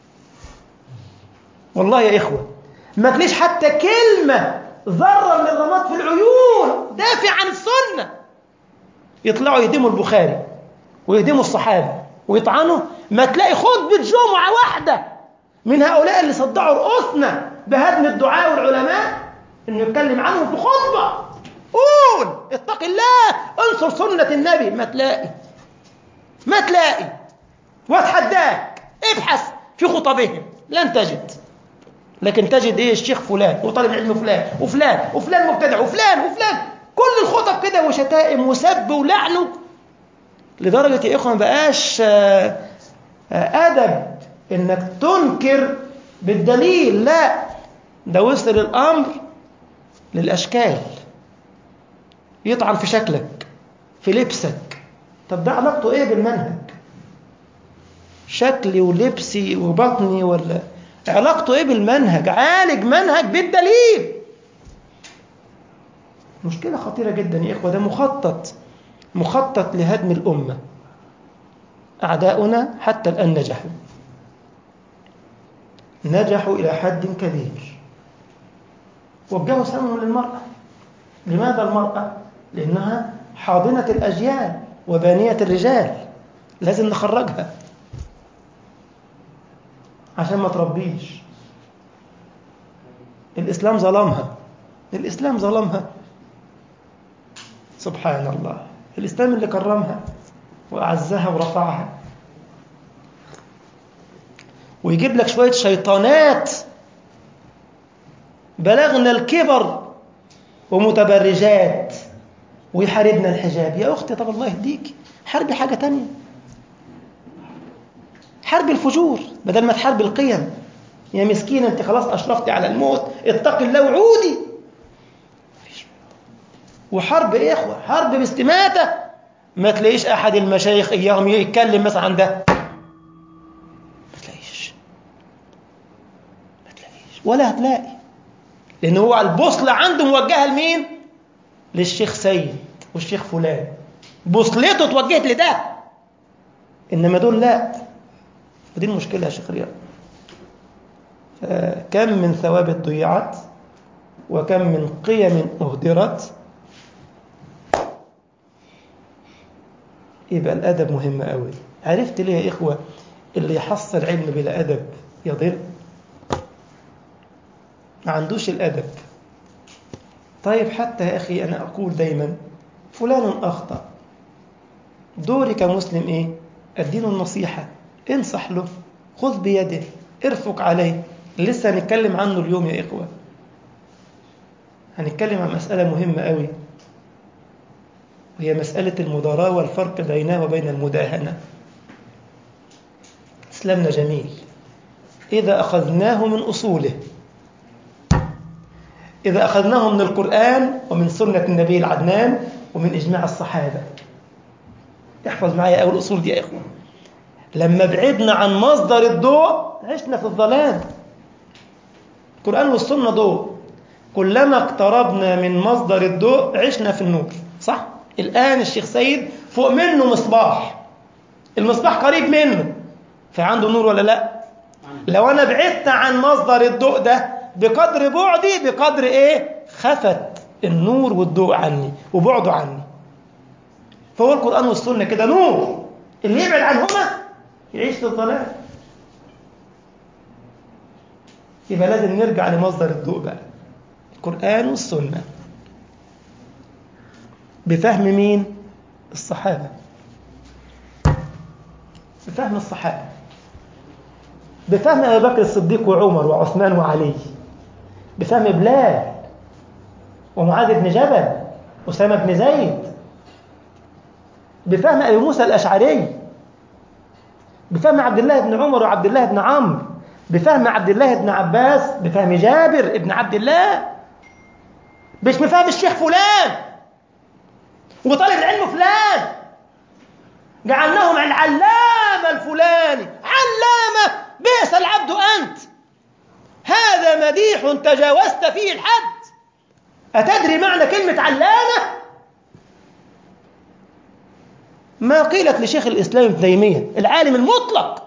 والله يا إخوة ما تلاقيش حتى كلمة ذرة من الرماد في العيون دافع عن السنة يطلعوا يهدموا البخاري ويهدموا الصحابة ويطعنوا ما تلاقي خطبة جمعة واحدة من هؤلاء اللي صدعوا رؤوسنا بهدم الدعاء والعلماء انه يتكلم عنهم في خطبة قول اتق الله انصر سنة النبي ما تلاقي ما تلاقي واتحداك ابحث في خطبهم لن تجد لكن تجد ايه الشيخ فلان وطالب العلم فلان وفلان وفلان مبتدع وفلان وفلان كل الخطب كده وشتائم وسب ولعن لدرجة يا إخوة ما بقاش أدب إنك تنكر بالدليل لا ده وصل الأمر للأشكال يطعن في شكلك في لبسك طب ده علاقته إيه بالمنهج شكلي ولبسي وبطني ولا علاقته إيه بالمنهج عالج منهج بالدليل مشكلة خطيرة جدا يا إخوة ده مخطط مخطط لهدم الأمة أعداؤنا حتى الآن نجحوا نجحوا إلى حد كبير وجهوا سمهم للمرأة لماذا المرأة؟ لأنها حاضنة الأجيال وبانية الرجال لازم نخرجها عشان ما تربيش الإسلام ظلمها الإسلام ظلمها سبحان الله الإسلام اللي كرمها وأعزها ورفعها ويجيب لك شوية شيطانات بلغنا الكبر ومتبرجات ويحاربنا الحجاب يا أختي طب الله يهديك حاربي حاجة تانية حرب الفجور بدل ما تحارب القيم يا مسكينة انت خلاص أشرفتي على الموت اتق الله وعودي وحرب ايه يا اخوة حرب باستماتة ما تلاقيش أحد المشايخ إياهم يتكلم مثلا عن ده ما تلاقيش ما تلاقيش ولا هتلاقي لأن هو البوصلة عنده موجهة لمين؟ للشيخ سيد والشيخ فلان بوصلته اتوجهت لده إنما دول لا ودي المشكلة يا شيخ رياض كم من ثوابت ضيعت وكم من قيم أهدرت يبقى الأدب مهم قوي عرفت ليه يا إخوة اللي يحصل علم بلا أدب يضل ما عندوش الأدب طيب حتى يا أخي أنا أقول دايما فلان أخطأ دوري كمسلم إيه الدين النصيحة انصح له خذ بيده ارفق عليه لسه هنتكلم عنه اليوم يا إخوة هنتكلم عن مسألة مهمة قوي وهي مسألة المداراة والفرق بينها وبين المداهنة إسلامنا جميل إذا أخذناه من أصوله إذا أخذناه من القرآن ومن سنة النبي العدنان ومن إجماع الصحابة احفظ معايا أول الأصول دي يا إخوة لما بعدنا عن مصدر الضوء عشنا في الظلام القرآن والسنة ضوء كلما اقتربنا من مصدر الضوء عشنا في النور صح؟ الآن الشيخ سيد فوق منه مصباح المصباح قريب منه فعنده نور ولا لا لو أنا بعدت عن مصدر الضوء ده بقدر بعدي بقدر إيه خفت النور والضوء عني وبعده عني فهو القرآن والسنة كده نور اللي يبعد عنهما يعيش في الظلام يبقى لازم نرجع لمصدر الضوء بقى القرآن والسنة بفهم مين؟ الصحابة بفهم الصحابة بفهم أبي بكر الصديق وعمر وعثمان وعلي بفهم بلال ومعاذ بن جبل أسامة بن زيد بفهم أبي موسى الأشعري بفهم عبد الله بن عمر وعبد الله بن عمرو بفهم عبد الله بن عباس بفهم جابر بن عبد الله مش بفهم الشيخ فلان وطالب العلم فلان جعلناهم العلامة الفلاني علامة بئس العبد أنت هذا مديح تجاوزت فيه الحد أتدري معنى كلمة علامة؟ ما قيلت لشيخ الإسلام ابن تيمية العالم المطلق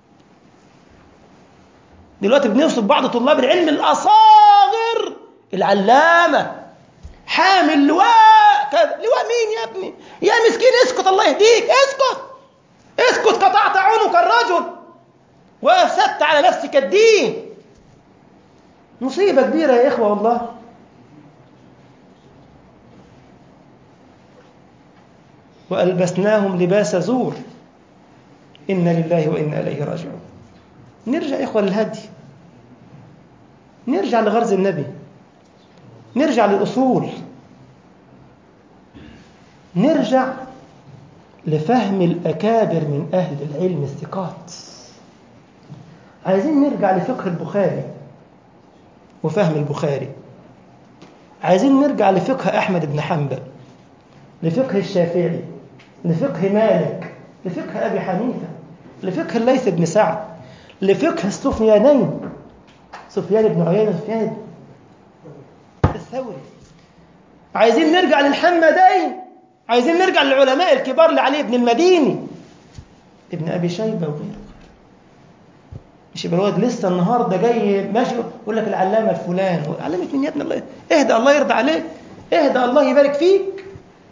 دلوقتي بنوصف بعض طلاب العلم الأصاغر العلامة حامل لواء كذا لواء مين يا ابني يا مسكين اسكت الله يهديك اسكت اسكت قطعت عنق الرجل وافسدت على نفسك الدين مصيبة كبيرة يا إخوة والله وألبسناهم لباس زور إنا لله وإنا إليه راجعون نرجع يا إخوة للهدي نرجع لغرز النبي نرجع للأصول نرجع لفهم الأكابر من أهل العلم الثقات عايزين نرجع لفقه البخاري وفهم البخاري عايزين نرجع لفقه أحمد بن حنبل لفقه الشافعي لفقه مالك لفقه أبي حنيفة لفقه الليث بن سعد لفقه السفيانين سفيان بن عيينة سفيان الثوري عايزين نرجع للحمدين عايزين نرجع للعلماء الكبار لعلي بن المديني ابن أبي شيبة وغيره مش يبقى الواد لسه النهارده جاي ماشي يقول لك العلامه الفلان علامه مين يا ابن الله اهدى الله يرضى عليك اهدى الله يبارك فيك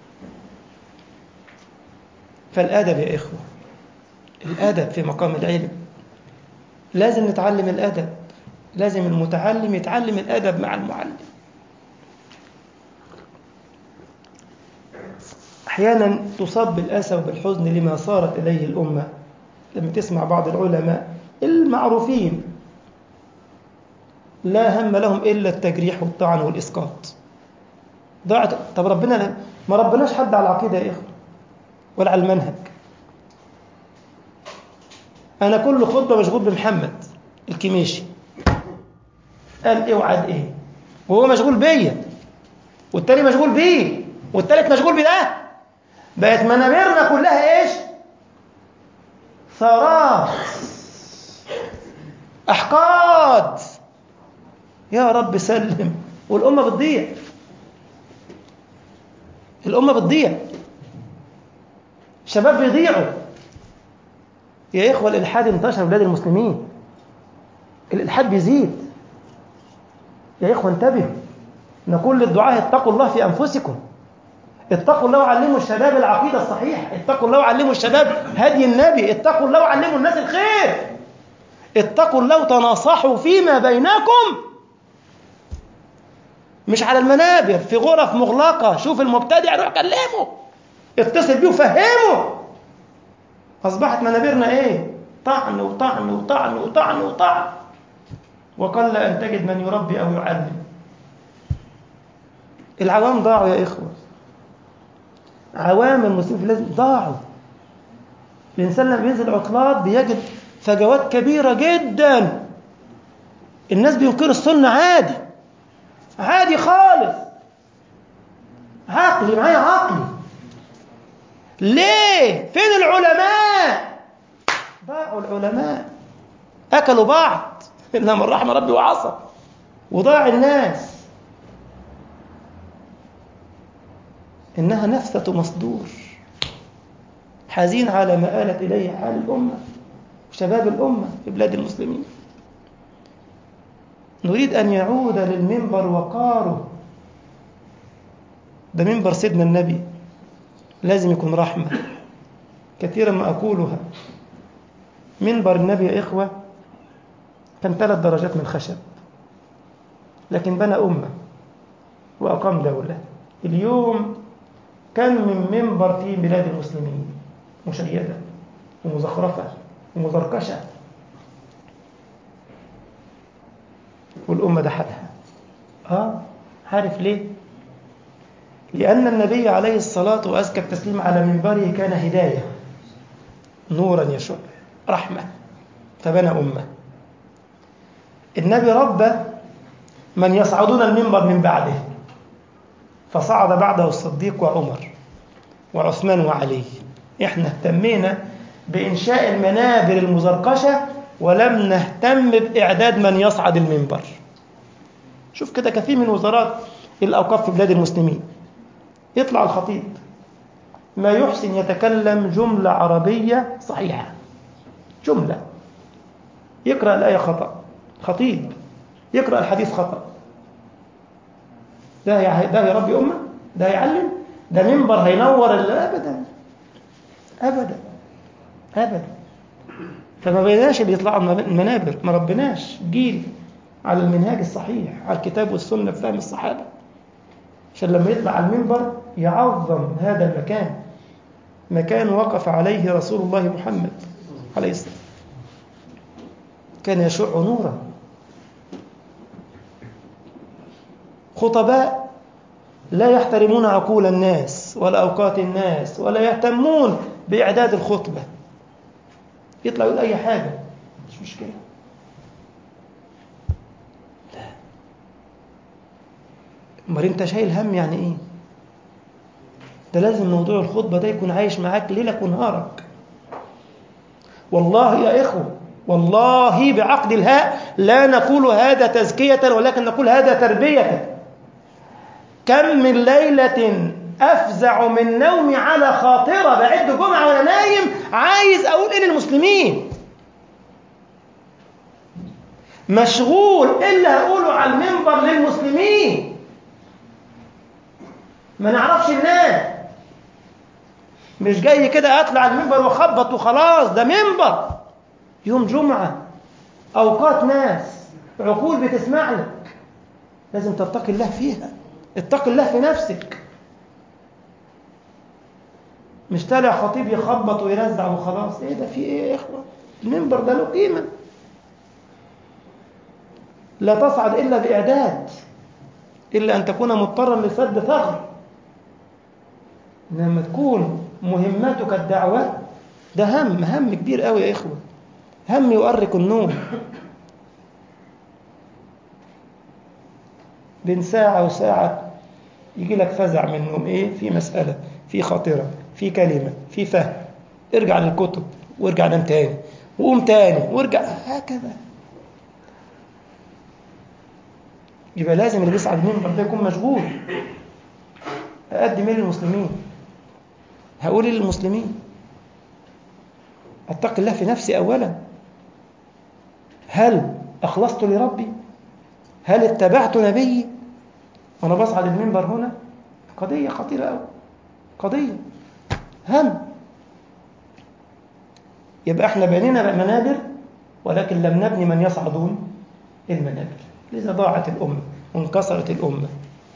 فالادب يا اخوه الادب في مقام العلم لازم نتعلم الادب لازم المتعلم يتعلم الادب مع المعلم احيانا تصاب بالاسى وبالحزن لما صارت اليه الامه لما تسمع بعض العلماء المعروفين لا هم لهم إلا التجريح والطعن والإسقاط ضاعت طب ربنا ما ربناش حد على العقيدة يا إخوة ولا على المنهج أنا كل خطبة مشغول بمحمد الكميشي قال إيه وعد إيه وهو مشغول بيا والتاني مشغول بيه والتالت مشغول بده بقت منابرنا كلها إيش ثارات أحقاد يا رب سلم والأمة بتضيع الأمة بتضيع شباب بيضيعوا يا إخوة الإلحاد انتشر في بلاد المسلمين الإلحاد بيزيد يا إخوة انتبهوا نقول للدعاة اتقوا الله في أنفسكم اتقوا الله وعلموا الشباب العقيدة الصحيحة اتقوا الله وعلموا الشباب هدي النبي اتقوا الله وعلموا الناس الخير اتقوا الله وتناصحوا فيما بينكم مش على المنابر في غرف مغلقة شوف المبتدع روح كلمه اتصل بيه وفهمه أصبحت منابرنا إيه طعن وطعن وطعن وطعن وطعن وقل أن تجد من يربي أو يعلم العوام ضاعوا يا إخوة عوام المسلمين في لازم ضاعوا الإنسان لما بينزل عطلات بيجد فجوات كبيرة جدا الناس بينكروا السنة عادي عادي خالص عقلي معايا عقلي ليه فين العلماء ضاعوا العلماء أكلوا بعض إلا من رحم ربي وعصى وضاع الناس إنها نفثة مصدور حزين على ما آلت إليه حال الأمة شباب الأمة في بلاد المسلمين نريد أن يعود للمنبر وقاره ده منبر سيدنا النبي لازم يكون رحمة كثيرا ما أقولها منبر النبي يا إخوة كان ثلاث درجات من الخشب لكن بنى أمة وأقام دولة اليوم كم من منبر في بلاد المسلمين مشيدة ومزخرفة ومزركشة والأمة دحتها آه عارف ليه؟ لأن النبي عليه الصلاة وأزكى التسليم على منبره كان هداية نورا يشع رحمة فبنى أمة النبي ربى من يصعدون المنبر من بعده فصعد بعده الصديق وعمر وعثمان وعلي احنا اهتمينا بإنشاء المنابر المزركشة ولم نهتم بإعداد من يصعد المنبر شوف كده كثير من وزارات الأوقاف في بلاد المسلمين يطلع الخطيب ما يحسن يتكلم جملة عربية صحيحة جملة يقرأ الآية خطأ خطيب يقرأ الحديث خطأ ده يا ده يا ربي أمة ده يعلم ده منبر هينور أبدا أبدا أبدا فما بيناش اللي يطلعوا المنابر ما ربناش جيل على المنهاج الصحيح على الكتاب والسنة بفهم الصحابة عشان لما يطلع على المنبر يعظم هذا المكان مكان وقف عليه رسول الله محمد عليه السلام كان يشع نورا خطباء لا يحترمون عقول الناس ولا أوقات الناس ولا يهتمون بإعداد الخطبة يطلع يقول أي حاجة مش مشكلة لا امال انت شايل هم يعني ايه ده لازم موضوع الخطبة ده يكون عايش معاك ليلك ونهارك والله يا إخوة والله بعقد الهاء لا نقول هذا تزكية ولكن نقول هذا تربية كم من ليلة أفزع من نومي على خاطرة بعد جمعة وأنا نايم عايز أقول إيه للمسلمين مشغول إلا هقوله على المنبر للمسلمين ما نعرفش الناس مش جاي كده اطلع على المنبر واخبط وخلاص ده منبر يوم جمعة أوقات ناس عقول بتسمع لك لازم تتقي الله فيها اتق الله في نفسك مش طالع خطيب يخبط ويرزع وخلاص ايه ده في ايه يا اخوة المنبر ده له قيمة لا تصعد إلا بإعداد إلا أن تكون مضطرا لسد ثغر لما تكون مهمتك الدعوة ده هم هم كبير قوي يا إخوة هم يؤرق النوم بين ساعة وساعة يجي لك فزع من النوم إيه في مسألة في خاطرة في كلمة في فهم ارجع للكتب وارجع نام تاني وقوم تاني وارجع هكذا يبقى لازم اللي بيسعى المنبر ده يكون مشغول أقدم ايه للمسلمين هقول ايه للمسلمين اتقي الله في نفسي أولا هل أخلصت لربي هل اتبعت نبيي وأنا بصعد المنبر هنا قضية خطيرة أوي قضية هم يبقى احنا بنينا منابر ولكن لم نبني من يصعدون المنابر لذا ضاعت الأمة وانكسرت الأمة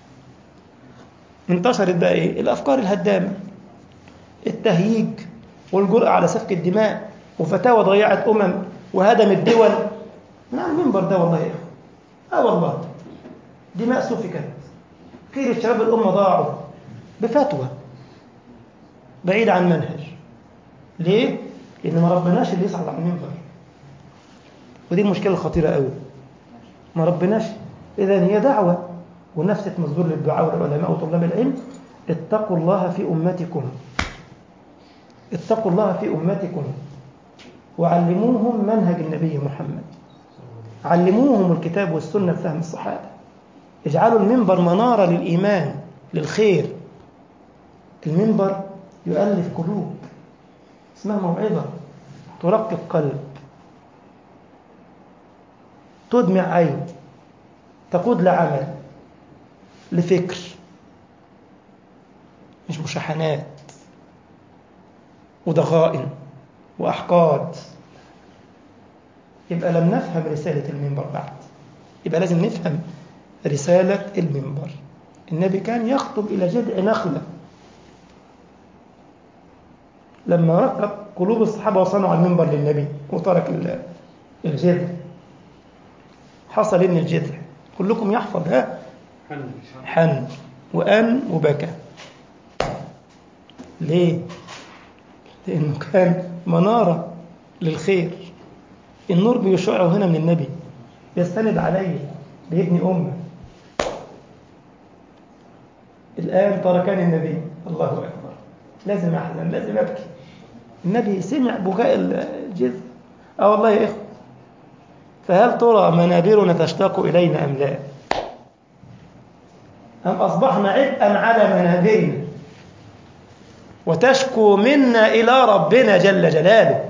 انتشرت بقى ايه الأفكار الهدامة التهييج والجرأة على سفك الدماء وفتاوى ضيعت أمم وهدمت دول من على المنبر ده والله يا إخوة آه والله دماء سفكت خير الشباب الأمة ضاعوا بفتوى بعيد عن منهج ليه؟ لأن ما ربناش اللي يصعد على المنبر ودي المشكلة الخطيرة قوي ما ربناش إذا هي دعوة ونفسة مصدور للدعاء والعلماء وطلاب العلم اتقوا الله في أمتكم اتقوا الله في أمتكم وعلموهم منهج النبي محمد علموهم الكتاب والسنة بفهم الصحابة اجعلوا المنبر منارة للإيمان للخير المنبر يؤلف قلوب اسمها موعظة ترقق قلب تدمع عين تقود لعمل لفكر مش مشاحنات وضغائن وأحقاد يبقى لم نفهم رسالة المنبر بعد يبقى لازم نفهم رسالة المنبر النبي كان يخطب إلى جذع نخلة لما رقت قلوب الصحابة وصنعوا المنبر للنبي وترك الجذع حصل إن الجذع كلكم يحفظ ها حن وأن وبكى ليه؟ لأنه كان منارة للخير النور بيشعه هنا من النبي يستند عليه بيبني أمة الآن تركني النبي الله أكبر لازم أحزن لازم أبكي النبي سمع بكاء الجذع اه والله يا إخوة فهل ترى منابرنا تشتاق إلينا أم لا أم أصبحنا عبئا على منابرنا وتشكو منا إلى ربنا جل جلاله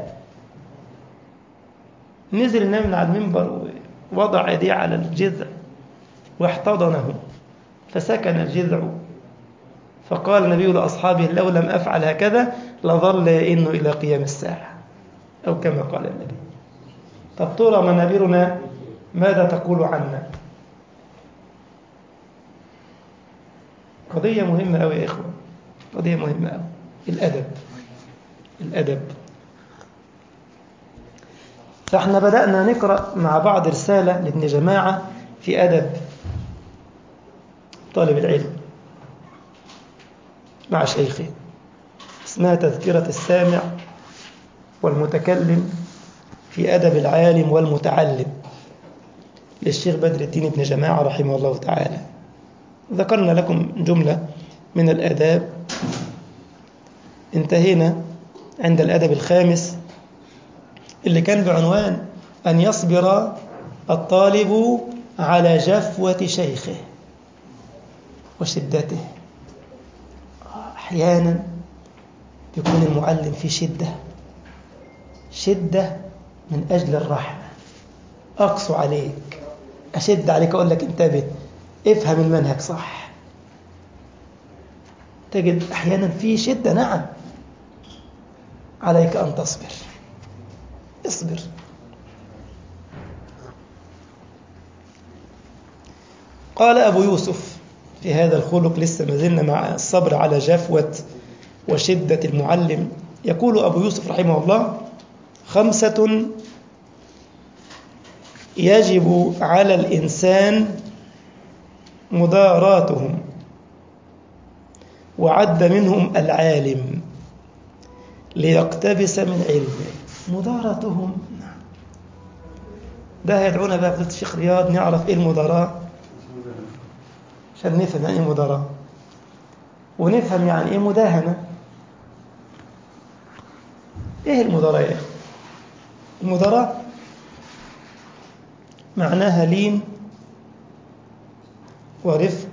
نزل النبي من على المنبر ووضع يديه على الجذع واحتضنه فسكن الجذع فقال النبي لأصحابه لو لم أفعل هكذا لظل يئن إلى قيام الساعة أو كما قال النبي طب ترى منابرنا ماذا تقول عنا قضية مهمة أوي يا إخوة قضية مهمة أوي الأدب الأدب فاحنا بدأنا نقرأ مع بعض رسالة لابن جماعة في أدب طالب العلم مع شيخه اسمها تذكرة السامع والمتكلم في أدب العالم والمتعلم للشيخ بدر الدين بن جماعة رحمه الله تعالى ذكرنا لكم جملة من الآداب انتهينا عند الأدب الخامس اللي كان بعنوان أن يصبر الطالب على جفوة شيخه وشدته أحيانا يكون المعلم في شدة شدة من أجل الرحمة أقسو عليك أشد عليك أقول لك انتبه افهم المنهج صح تجد أحيانا في شدة نعم عليك أن تصبر اصبر قال أبو يوسف في هذا الخلق لسه ما زلنا مع الصبر على جفوة وشدة المعلم يقول أبو يوسف رحمه الله خمسة يجب على الإنسان مداراتهم وعد منهم العالم ليقتبس من علمه مداراتهم نعم ده هيدعونا بقى فضيلة الشيخ رياض نعرف ايه المداراة عشان نفهم يعني ايه مداراة ونفهم يعني ايه مداهنة ايه المداراة يا اخي المداراة معناها لين ورفق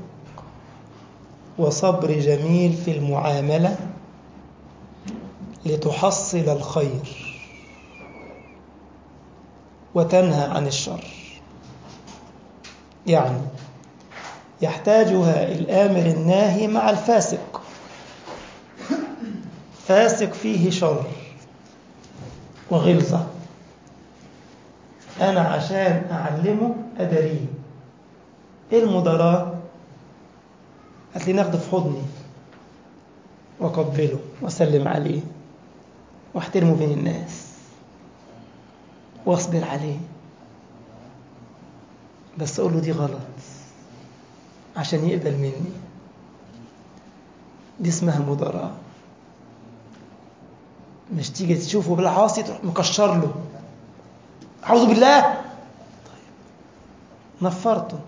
وصبر جميل في المعاملة لتحصل الخير وتنهى عن الشر يعني يحتاجها الآمر الناهي مع الفاسق فاسق فيه شر وغلظة أنا عشان أعلمه أدريه إيه المدراء هتلاقيه ناخده في حضني وأقبله وأسلم عليه واحترمه بين الناس واصبر عليه بس أقول له دي غلط عشان يقبل مني دي اسمها مدراء مش تيجي تشوفه بالعاصي تروح مكشر له أعوذ بالله طيب نفرته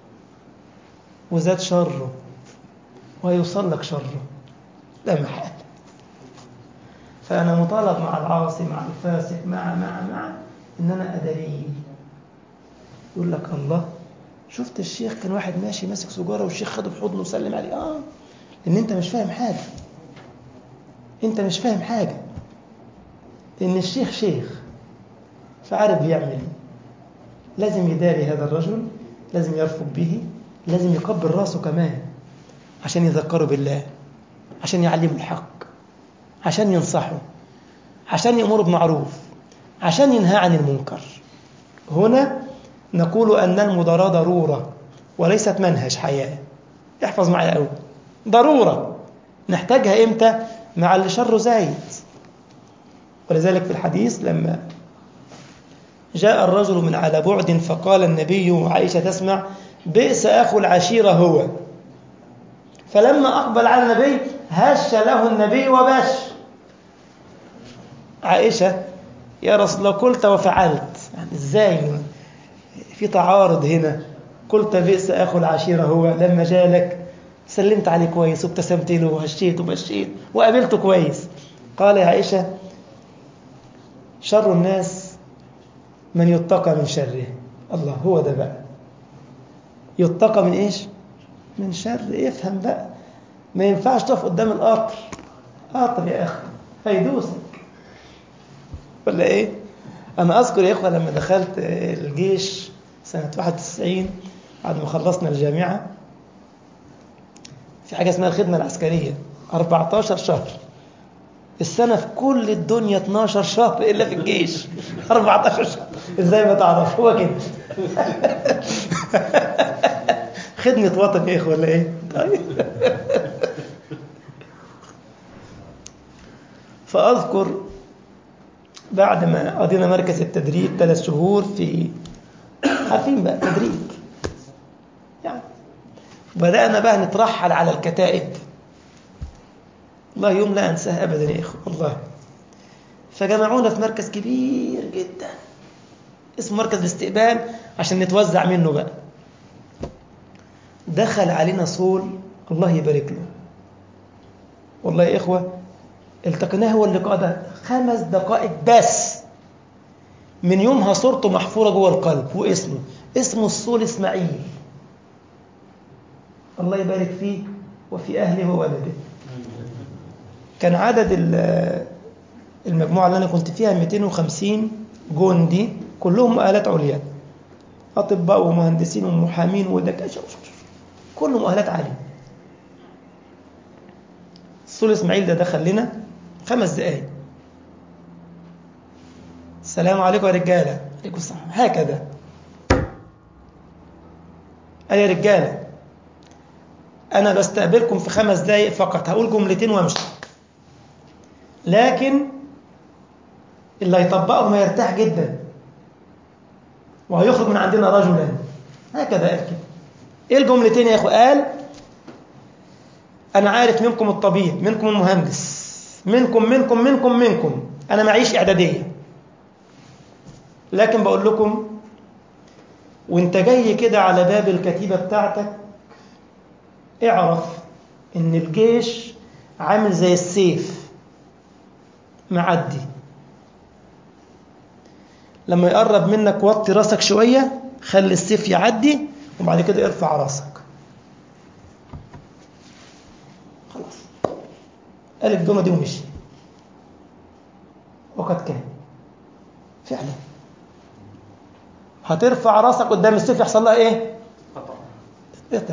وزاد شره وهيوصل لك شره لا محال فأنا مطالب مع العاصي مع الفاسق مع مع مع إن أنا أدريه يقول لك الله شفت الشيخ كان واحد ماشي ماسك سجارة والشيخ خده في حضنه وسلم عليه آه لأن أنت مش فاهم حاجة أنت مش فاهم حاجة لأن الشيخ شيخ فعارف بيعمل ايه لازم يداري هذا الرجل لازم يرفق به لازم يقبل راسه كمان عشان يذكره بالله عشان يعلمه الحق عشان ينصحه عشان يأمره بمعروف عشان ينهى عن المنكر هنا نقول أن المداراة ضرورة وليست منهج حياة احفظ معي قوي ضرورة نحتاجها إمتى مع اللي شره زايد ولذلك في الحديث لما جاء الرجل من على بعد فقال النبي وعائشة تسمع بئس أخو العشيرة هو فلما أقبل على النبي هش له النبي وبش عائشة يا رسول الله قلت وفعلت يعني ازاي في تعارض هنا قلت بئس أخو العشيرة هو لما جالك سلمت عليه كويس وابتسمت له وهشيت وبشيت وقابلته كويس قال يا عائشة شر الناس من يتقى من شره الله هو ده بقى يتقى من ايش من شر افهم بقى ما ينفعش تقف قدام القطر قطر يا اخي هيدوسك ولا ايه انا اذكر يا اخوه لما دخلت الجيش سنه 91 بعد ما خلصنا الجامعه في حاجه اسمها الخدمه العسكريه 14 شهر السنة في كل الدنيا 12 شهر إلا في الجيش 14 شهر إزاي ما تعرف هو كده خدمة وطن يا إخوة ولا إيه طيب فأذكر بعد ما قضينا مركز التدريب ثلاث شهور في عارفين بقى تدريب يعني بدأنا بقى نترحل على الكتائب والله يوم لا أنساه أبدا يا إخوة والله فجمعونا في مركز كبير جدا اسمه مركز الاستقبال عشان نتوزع منه بقى دخل علينا صول الله يبارك له والله يا إخوة التقيناه هو اللقاء ده خمس دقائق بس من يومها صورته محفورة جوه القلب واسمه اسمه الصول إسماعيل الله يبارك فيه وفي أهله وولده كان عدد المجموعة اللي أنا كنت فيها 250 جندي كلهم مؤهلات عليا أطباء ومهندسين ومحامين ودكاترة كلهم مؤهلات عالية الصول إسماعيل ده دخل لنا خمس دقايق السلام عليكم يا رجالة عليكم السلام هكذا قال يا رجالة أنا بستقبلكم في خمس دقايق فقط هقول جملتين وامشي لكن اللي هيطبقهم هيرتاح جدا وهيخرج من عندنا رجلا هكذا قال كده ايه الجملتين يا اخو قال انا عارف منكم الطبيب منكم المهندس منكم منكم منكم منكم انا معيش اعداديه لكن بقول لكم وانت جاي كده على باب الكتيبه بتاعتك اعرف ان الجيش عامل زي السيف معدي لما يقرب منك وطي راسك شوية خلي السيف يعدي وبعد كده ارفع راسك خلاص قال الجملة دي ومشي وقد كان فعلا هترفع راسك قدام السيف يحصل لها ايه تتقطع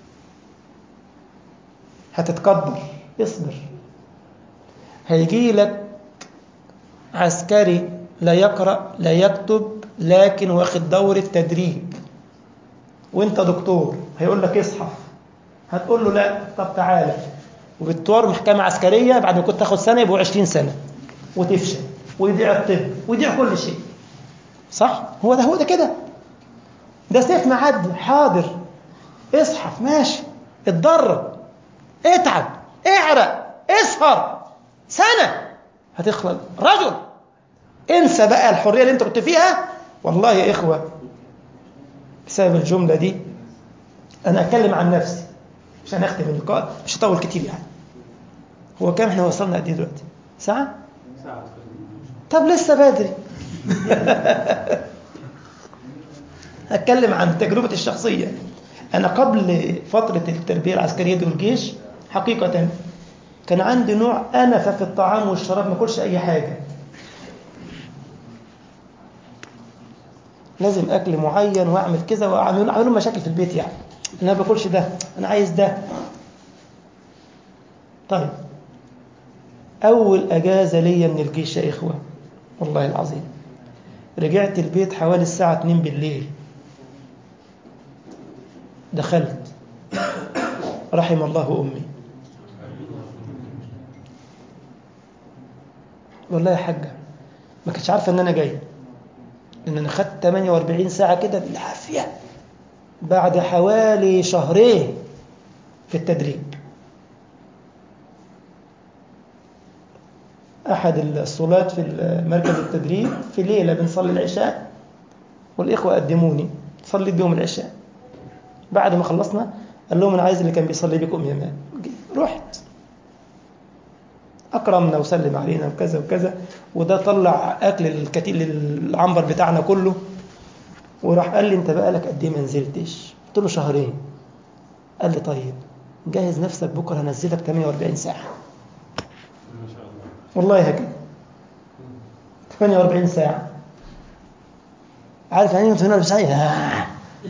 هتتكبر اصبر هيجي لك عسكري لا يقرأ لا يكتب لكن واخد دورة تدريب وانت دكتور هيقول لك اصحف هتقول له لا طب تعالى وبالطوار محكمة عسكرية بعد ما كنت تاخد سنة يبقوا 20 سنة وتفشل ويضيع الطب ويضيع كل شيء صح هو ده هو ده كده ده سيف معدي حاضر اصحف ماشي اتدرب اتعب اعرق اسهر سنة هتخلق رجل انسى بقى الحرية اللي انت كنت فيها والله يا إخوة بسبب الجملة دي أنا أتكلم عن نفسي عشان أختم اللقاء مش هطول كتير يعني هو كام احنا وصلنا قد ايه دلوقتي ساعة؟ ساعة طب لسه بدري هتكلم عن تجربتي الشخصية أنا قبل فترة التربية العسكرية دي والجيش حقيقة كان عندي نوع أنفة في الطعام والشراب ما أكلش أي حاجة لازم أكل معين وأعمل كذا وأعمل أعمل مشاكل في البيت يعني أنا ما باكلش ده أنا عايز ده طيب أول أجازة ليا من الجيش يا إخوة والله العظيم رجعت البيت حوالي الساعة 2 بالليل دخلت رحم الله أمي والله يا حاجة ما كنتش عارفة إن أنا جاي إن أنا خدت 48 ساعة كده بالعافية بعد حوالي شهرين في التدريب أحد الصلاة في مركز التدريب في ليلة بنصلي العشاء والإخوة قدموني صليت بيهم العشاء بعد ما خلصنا قال لهم أنا عايز اللي كان بيصلي بكم إمام رحت أكرمنا وسلم علينا وكذا وكذا وده طلع أكل الكتيل العنبر بتاعنا كله وراح قال لي أنت بقى لك قد إيه ما نزلتش قلت له شهرين قال لي طيب جهز نفسك بكرة هنزلك 48 ساعة ما شاء الله والله هكذا 48 ساعة عارف يعني ايه 48 ساعة؟ آه.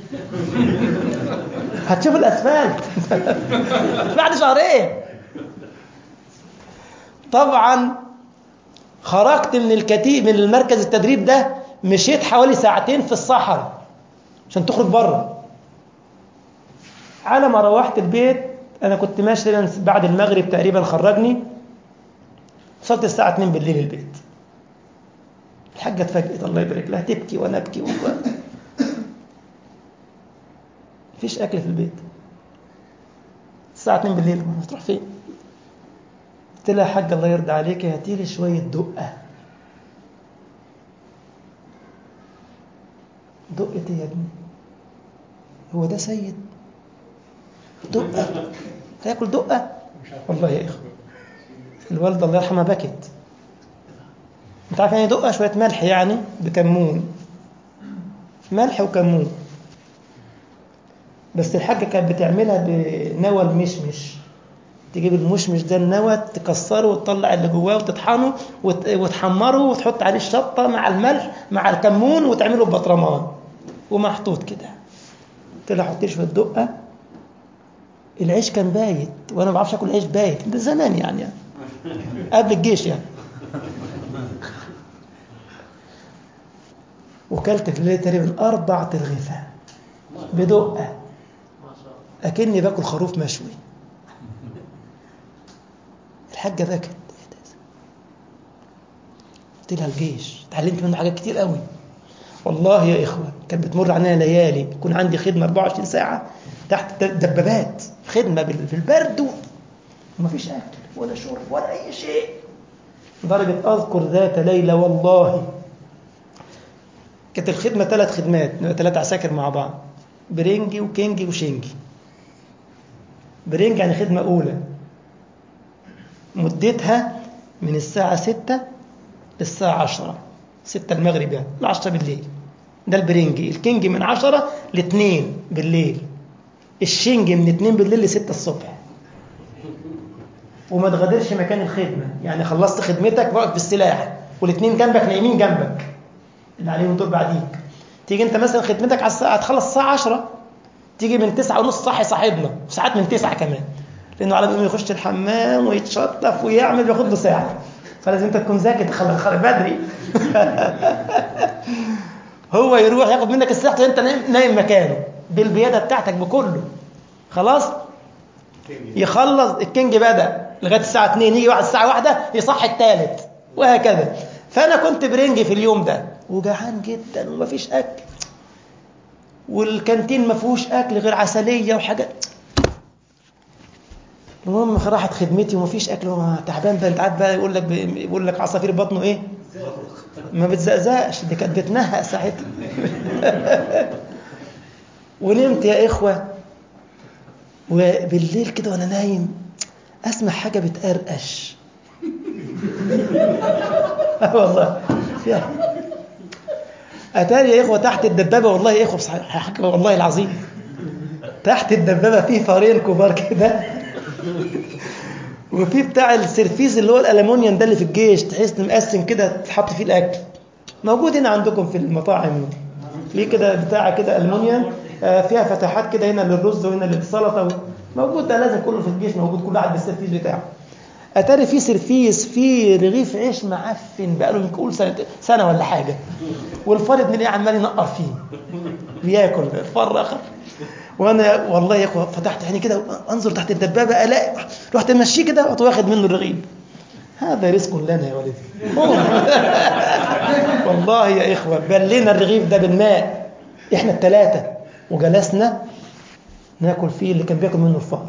هتشوف الأسفلت بعد شهرين طبعا خرجت من الكتيب من المركز التدريب ده مشيت حوالي ساعتين في الصحراء عشان تخرج بره على ما روحت البيت انا كنت ماشي بعد المغرب تقريبا خرجني وصلت الساعة 2 بالليل البيت الحاجة اتفاجئت الله يبارك لها تبكي وانا ابكي والله مفيش اكل في البيت الساعة 2 بالليل هتروح فين قلت لها يا حاج الله يرضى عليك هاتي لي شويه دقه دقه ايه يا ابني هو ده سيد دقه هياكل دقه والله يا اخوه الوالده الله يرحمها بكت انت عارف يعني دقه شويه ملح يعني بكمون ملح وكمون بس الحاجه كانت بتعملها بنوى المشمش تجيب المشمش ده النوى تكسره وتطلع اللي جواه وتطحنه وت- وتحمره وتحط عليه الشطه مع الملح مع الكمون وتعمله ببطرمان ومحطوط كده قلت لها حطي شويه دقه العيش كان بايت وانا ما بعرفش اكل عيش بايت ده زمان يعني, يعني. قبل الجيش يعني وكلت في الليل تقريبا اربع ترغيفه بدقه اكني باكل خروف مشوي الحاجه بكت قلت لها الجيش اتعلمت منه حاجات كتير قوي والله يا اخوه كانت بتمر علينا ليالي يكون عندي خدمه 24 ساعه تحت دبابات خدمه بال- في البرد ومفيش اكل ولا شرب ولا اي شيء لدرجه اذكر ذات ليله والله كانت الخدمه ثلاث خدمات ثلاث عساكر مع بعض برنجي وكينجي وشنجي برنج يعني خدمه اولى مدتها من الساعه 6 للساعه 10 6 المغرب يعني ل 10 بالليل ده البرنجي الكينج من 10 ل 2 بالليل الشنج من 2 بالليل ل 6 الصبح وما تغادرش مكان الخدمه يعني خلصت خدمتك واقف بالسلاح والاثنين جنبك نايمين جنبك اللي عليهم دور بعديك تيجي انت مثلا خدمتك على الساعه هتخلص الساعه 10 تيجي من 9 ونص صحي صاحبنا وساعات من 9 كمان لانه على بال ما يخش الحمام ويتشطف ويعمل بياخد له ساعه فلازم انت تكون ذاكر تخلي خلي بدري هو يروح ياخد منك الساعه وانت نايم, نايم مكانه بالبياده بتاعتك بكله خلاص يخلص الكينج بدا لغايه الساعه 2 يجي واحد الساعه 1 يصحي الثالث وهكذا فانا كنت برنجي في اليوم ده وجعان جدا ومفيش اكل والكانتين ما فيهوش اكل غير عسليه وحاجات المهم راحت خدمتي ومفيش اكل وما تعبان بقى انت عارف بقى يقول لك يقول لك عصافير بطنه ايه؟ ما بتزقزقش دي كانت بتنهق ساعتها ونمت يا اخوه وبالليل كده وانا نايم اسمع حاجه بتقرقش اه والله فيها اتاري يا اخوه تحت الدبابه والله يا اخوه بصحيح والله العظيم تحت الدبابه في فارين كبار كده وفي بتاع السرفيز اللي هو الالومنيوم ده اللي في الجيش تحس انه مقسم كده تحط فيه الاكل موجود هنا عندكم في المطاعم في كده بتاع كده المونيوم فيها فتحات كده هنا للرز وهنا للسلطه موجود ده لازم كله في الجيش موجود كل واحد بالسرفيز بتاعه اتاري في سرفيس في رغيف عيش معفن بقاله يمكن قول سنه سنه ولا حاجه والفار ابن الايه عمال ينقر فيه بياكل الفار اخر وانا والله يا اخوه فتحت عيني كده انظر تحت الدبابه الاقي رحت ماشيه كده رحت واخد منه الرغيف هذا رزق لنا يا ولدي والله يا اخوه بلينا الرغيف ده بالماء احنا الثلاثه وجلسنا ناكل فيه اللي كان بياكل منه الفار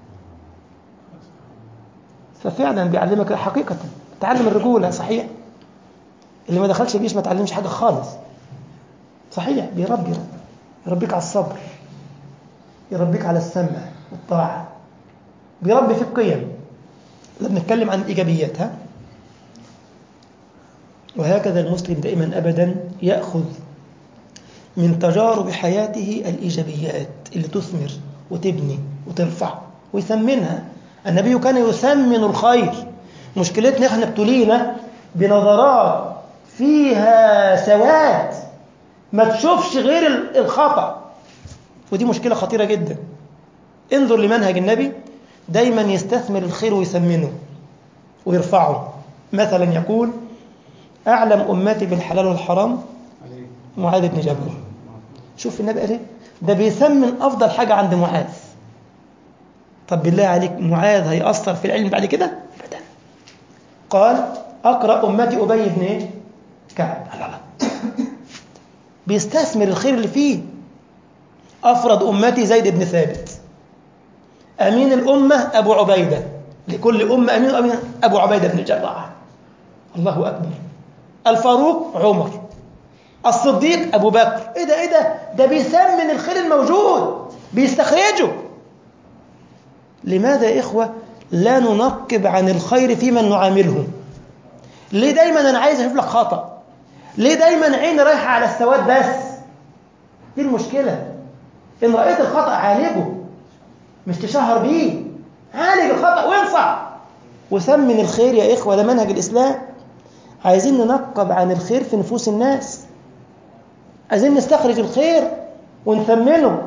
ففعلا بيعلمك حقيقه تعلم الرجوله صحيح اللي ما دخلش الجيش ما تعلمش حاجه خالص صحيح بيربي يربيك على الصبر يربيك على السمع والطاعة بيربي في القيم لا بنتكلم عن الإيجابيات ها وهكذا المسلم دائما أبدا يأخذ من تجارب حياته الإيجابيات اللي تثمر وتبني وترفع ويثمنها النبي كان يثمن الخير مشكلتنا احنا ابتلينا بنظرات فيها سواد ما تشوفش غير الخطأ ودي مشكلة خطيرة جدا انظر لمنهج النبي دايما يستثمر الخير ويثمنه ويرفعه مثلا يقول أعلم أمتي بالحلال والحرام معاذ بن جبل شوف النبي قال ايه ده بيثمن أفضل حاجة عند معاذ طب بالله عليك معاذ هيأثر في العلم بعد كده أبدا قال أقرأ أمتي أبي بن إيه؟ كعب لا لا بيستثمر الخير اللي فيه أفرد أمتي زيد بن ثابت أمين الأمة أبو عبيدة لكل أمة أمين أمين أبو عبيدة بن الجراح الله أكبر الفاروق عمر الصديق أبو بكر إيه ده إيه ده ده بيسمن الخير الموجود بيستخرجه لماذا يا إخوة لا ننقب عن الخير في من نعاملهم ليه دايما أنا عايز أشوف لك خطأ ليه دايما عيني رايحة على السواد بس دي المشكلة إن رأيت الخطأ عالجه مش تشهر بيه عالج الخطأ وانصح وثمن الخير يا إخوة ده منهج الإسلام عايزين ننقب عن الخير في نفوس الناس عايزين نستخرج الخير ونثمنه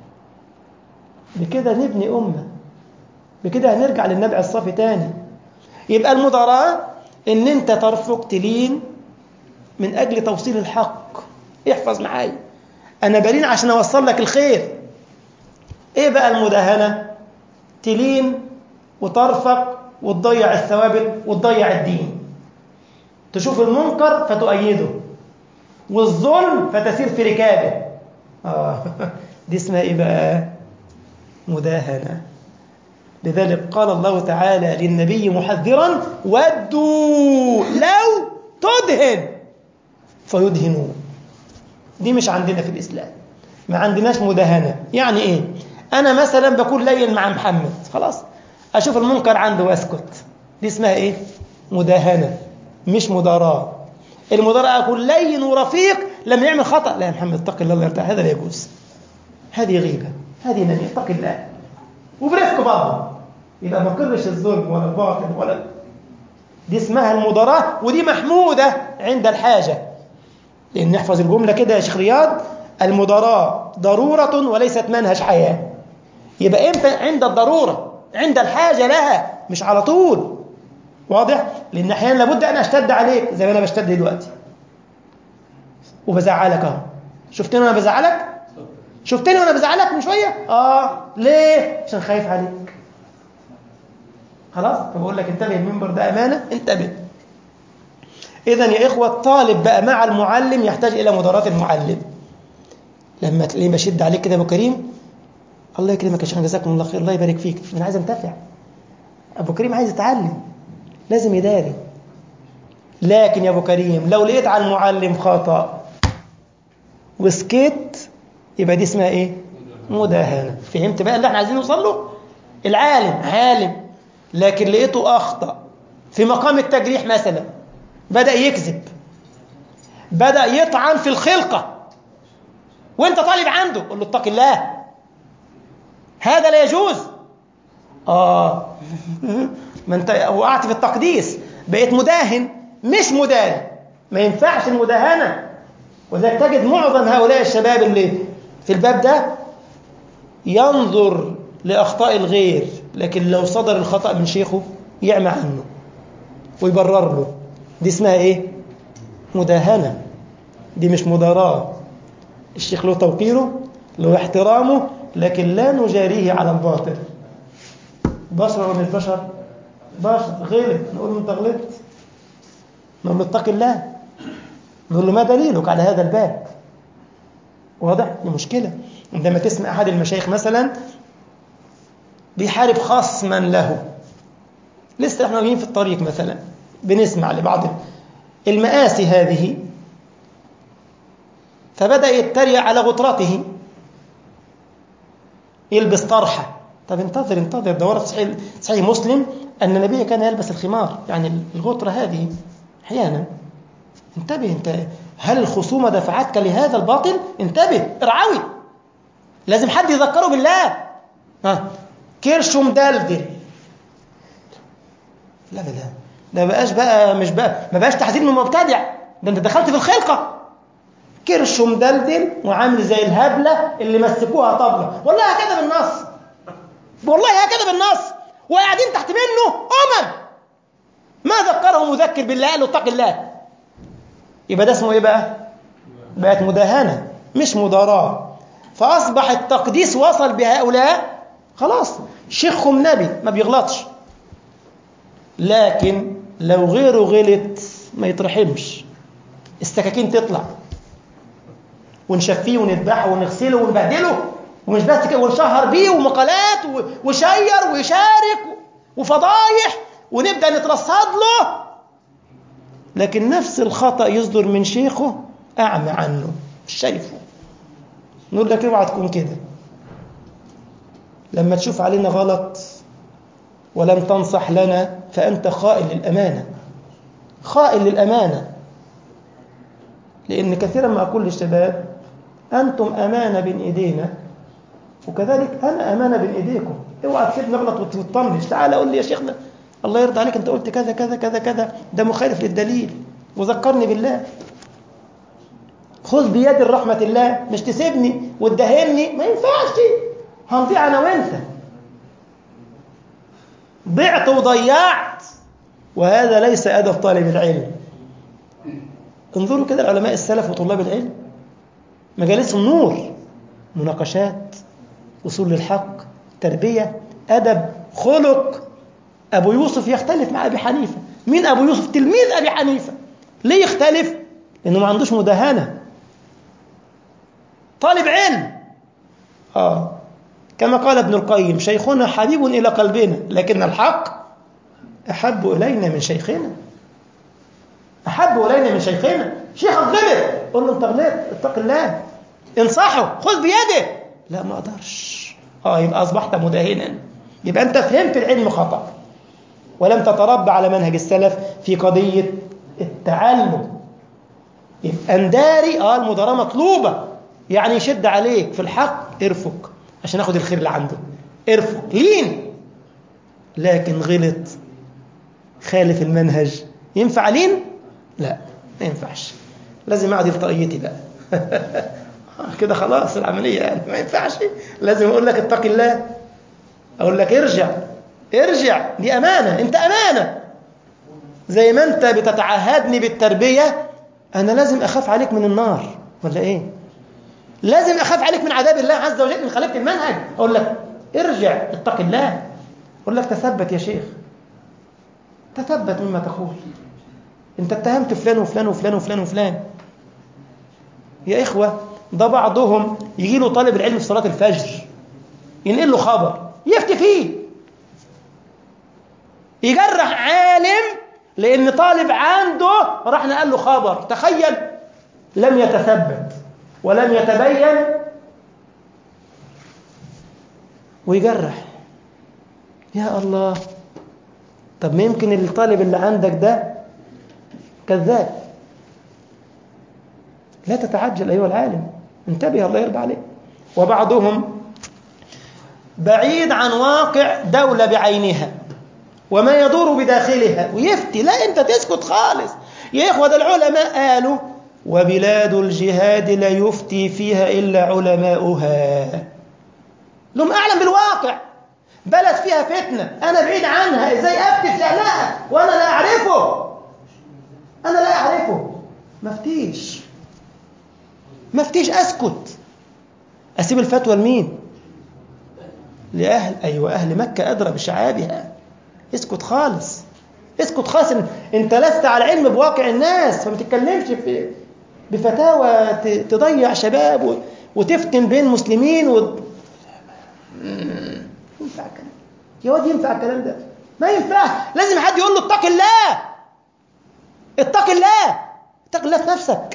بكده نبني أمة بكده هنرجع للنبع الصافي تاني يبقى المداراة إن أنت ترفق تلين من أجل توصيل الحق احفظ معايا أنا برين عشان أوصل لك الخير إيه بقى المداهنة تلين وترفق وتضيع الثوابت وتضيع الدين تشوف المنكر فتؤيده والظلم فتسير في ركابه آه دي اسمها إيه بقى مداهنة لذلك قال الله تعالى للنبي محذرا ودوا لو تدهن فيدهنون دي مش عندنا في الإسلام ما عندناش مداهنة يعني إيه أنا مثلا بكون لين مع محمد خلاص أشوف المنكر عنده وأسكت دي اسمها إيه مداهنة مش مداراة المداراة أكون لين ورفيق لما يعمل خطأ لا يا محمد اتق الله الله يرتاح هذا لا يجوز هذه غيبة هذه نمية اتق الله وبرفق برضه يبقى ما قرش الظلم ولا الباطل ولا دي اسمها المداراة ودي محمودة عند الحاجة لأن نحفظ الجملة كده يا شيخ رياض المداراة ضرورة وليست منهج حياة يبقى امتى عند الضرورة عند الحاجة لها مش على طول واضح لأن أحيانا لابد أن أشتد عليك زي ما أنا بشتد دلوقتي وبزعلك أهو شفتني وأنا بزعلك شفتني وأنا بزعلك من شوية آه ليه عشان خايف عليك خلاص فبقول لك انتبه المنبر ده أمانة انتبه إذا يا إخوة الطالب بقى مع المعلم يحتاج إلى مداراة المعلم لما تلاقيه بشد عليك كده أبو كريم الله يكرمك يا شيخ جزاكم الله خير الله يبارك فيك أنا عايز أنتفع أبو كريم عايز يتعلم لازم يداري لكن يا أبو كريم لو لقيت على المعلم خطأ وسكت يبقى دي اسمها إيه؟ مداهنة فهمت بقى اللي احنا عايزين نوصل له؟ العالم عالم لكن لقيته أخطأ في مقام التجريح مثلا بدأ يكذب بدأ يطعن في الخلقة وانت طالب عنده قل له اتق الله هذا لا يجوز اه ما انت وقعت في التقديس بقيت مداهن مش مدان ما ينفعش المداهنة وذلك تجد معظم هؤلاء الشباب اللي في الباب ده ينظر لأخطاء الغير لكن لو صدر الخطأ من شيخه يعمى عنه ويبرر له دي اسمها ايه مداهنة دي مش مداراة الشيخ له توقيره له احترامه لكن لا نجاريه على الباطل بشر ولا مش بشر بشر غلط نقول له انت غلطت نقول له اتق الله نقول له ما دليلك على هذا الباب واضح دي مشكلة عندما تسمع أحد المشايخ مثلا بيحارب خصما له لسه احنا جايين في الطريق مثلا بنسمع لبعض المآسي هذه فبدأ يتريق على غطرته يلبس طرحة طب انتظر انتظر ده ورد صحيح, صحيح مسلم أن النبي كان يلبس الخمار يعني الغطرة هذه أحيانا انتبه انت هل الخصومة دفعتك لهذا الباطل انتبه ارعوي لازم حد يذكره بالله ها كرش مدلدل لا لا لا ده بقاش بقى مش بقى ما بقاش تحذير من مبتدع ده انت دخلت في الخلقه كرش مدلدل وعامل زي الهبله اللي مسكوها طبله والله هكذا بالنص والله هكذا بالنص وقاعدين تحت منه امم ما ذكره مذكر بالله قال له اتق الله يبقى ده اسمه ايه بقى بقت مداهنه مش مداراه فاصبح التقديس وصل بهؤلاء خلاص شيخهم نبي ما بيغلطش لكن لو غيره غلط ما يترحمش السكاكين تطلع ونشفيه ونذبحه ونغسله ونبهدله ومش بس كده ونشهر بيه ومقالات وشير ويشارك وفضايح ونبدأ نترصد له لكن نفس الخطأ يصدر من شيخه أعمى عنه مش شايفه نقول لك اوعى تكون كده لما تشوف علينا غلط ولم تنصح لنا فأنت خائن للأمانة خائن للأمانة لأن كثيرا ما أقول للشباب أنتم أمانة بين إيدينا وكذلك أنا أمانة بين إيديكم اوعى تسيبني أغلط وتطنش تعال قول لي يا شيخنا الله يرضى عليك أنت قلت كذا كذا كذا كذا ده مخالف للدليل وذكرني بالله خذ بيد رحمة الله مش تسيبني وتدهني ما ينفعش هنضيع أنا وأنت ضعت وضيعت وهذا ليس أدب طالب العلم انظروا كده العلماء السلف وطلاب العلم مجالس النور مناقشات وصول للحق تربية أدب خلق أبو يوسف يختلف مع أبي حنيفة مين أبو يوسف تلميذ أبي حنيفة ليه يختلف لأنه ما عندوش مداهنة طالب علم آه كما قال ابن القيم شيخنا حبيب إلى قلبنا لكن الحق أحب إلينا من شيخنا أحب إلينا من شيخنا شيخك غلط قول له أنت غلط اتق الله انصحه خذ بيده لا ما أقدرش آه يبقى أصبحت مداهنا يبقى أنت فهمت العلم خطأ ولم تتربى على منهج السلف في قضية التعلم يبقى انداري اه المداراة مطلوبة يعني يشد عليك في الحق ارفق عشان اخد الخير اللي عنده ارفق لين لكن غلط خالف المنهج ينفع لين لا ما ينفعش لازم اعدل طريقتي بقى كده خلاص العملية يعني ما ينفعش لازم اقول لك اتق الله اقول لك ارجع ارجع دي امانة انت امانة زي ما انت بتتعهدني بالتربية انا لازم اخاف عليك من النار ولا ايه لازم اخاف عليك من عذاب الله عز وجل من خالفت المنهج اقول لك ارجع اتق الله اقول لك تثبت يا شيخ تثبت مما تقول انت اتهمت فلان وفلان وفلان وفلان وفلان يا اخوه ده بعضهم يجي له طالب العلم في صلاه الفجر ينقل له خبر يفتي فيه يجرح عالم لان طالب عنده راح نقل له خبر تخيل لم يتثبت ولم يتبين ويجرح يا الله طب ما يمكن الطالب اللي عندك ده كذاب لا تتعجل أيها العالم انتبه الله يرضى عليك وبعضهم بعيد عن واقع دولة بعينها وما يدور بداخلها ويفتي لا انت تسكت خالص يا اخوة ده العلماء قالوا وبلاد الجهاد لا يفتي فيها إلا علماؤها لهم أعلم بالواقع بلد فيها فتنة أنا بعيد عنها إزاي أفتي في أهلها وأنا لا أعرفه أنا لا أعرفه مفتيش مفتيش أسكت أسيب الفتوى لمين لأهل أيوة أهل مكة أدرى بشعابها اسكت خالص اسكت خالص انت لست على علم بواقع الناس فما تتكلمش في بفتاوى تضيع شباب وتفتن بين مسلمين و... ينفع الكلام يا واد ينفع الكلام ده ما ينفع لازم حد يقول له اتق الله اتق الله اتق الله في نفسك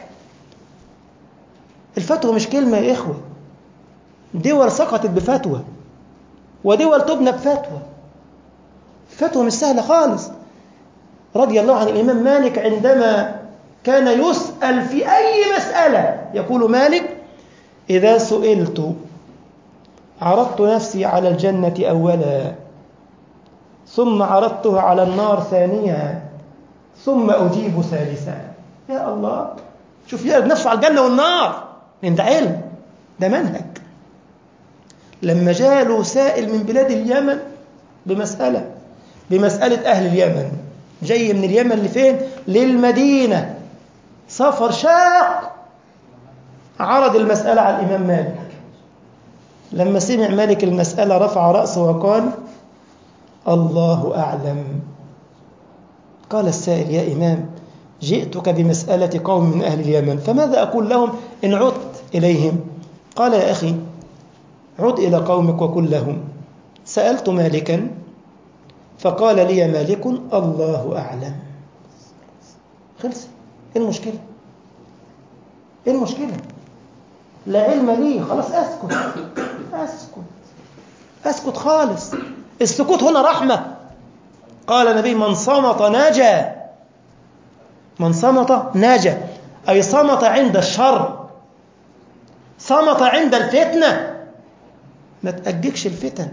الفتوى مش كلمة يا إخوة دول سقطت بفتوى ودول تبنى بفتوى الفتوى مش سهلة خالص رضي الله عن الإمام مالك عندما كان يسأل في أي مسألة يقول مالك إذا سئلت عرضت نفسي على الجنة أولا ثم عرضتها على النار ثانيا ثم أجيب ثالثا يا الله شوف يعرض نفسه على الجنة والنار لأن ده علم ده منهج لما جاله سائل من بلاد اليمن بمسألة بمسألة أهل اليمن جاي من اليمن لفين؟ للمدينة سفر شاق عرض المسألة على الإمام مالك لما سمع مالك المسألة رفع رأسه وقال الله أعلم قال السائل يا إمام جئتك بمسألة قوم من أهل اليمن فماذا أقول لهم إن عدت إليهم قال يا أخي عد إلى قومك وقل لهم سألت مالكا فقال لي مالك الله أعلم خلص ايه المشكلة ايه المشكلة لا علم لي خلاص اسكت اسكت اسكت خالص السكوت هنا رحمة قال النبي من صمت نجا من صمت نجا أي صمت عند الشر صمت عند الفتنة ما تأججش الفتن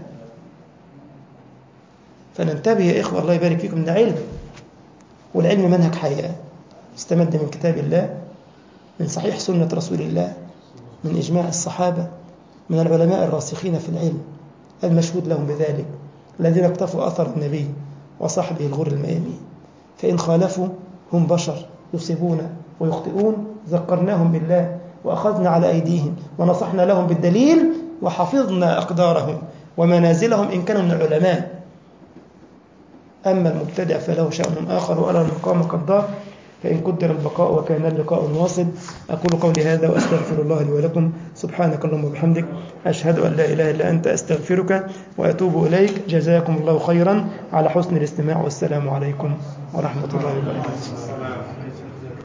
فننتبه يا إخوة الله يبارك فيكم من علم والعلم منهج حياة استمد من كتاب الله من صحيح سنة رسول الله من إجماع الصحابة من العلماء الراسخين في العلم المشهود لهم بذلك الذين اقتفوا أثر النبي وصحبه الغر الميامين فإن خالفوا هم بشر يصيبون ويخطئون ذكرناهم بالله وأخذنا على أيديهم ونصحنا لهم بالدليل وحفظنا أقدارهم ومنازلهم إن كانوا من العلماء أما المبتدع فله شأن آخر وأرى المقام قدار فإن قدر البقاء وكان اللقاء واصل أقول قولي هذا وأستغفر الله لي ولكم سبحانك اللهم وبحمدك أشهد أن لا إله إلا أنت أستغفرك وأتوب إليك جزاكم الله خيرا على حسن الاستماع والسلام عليكم ورحمة الله وبركاته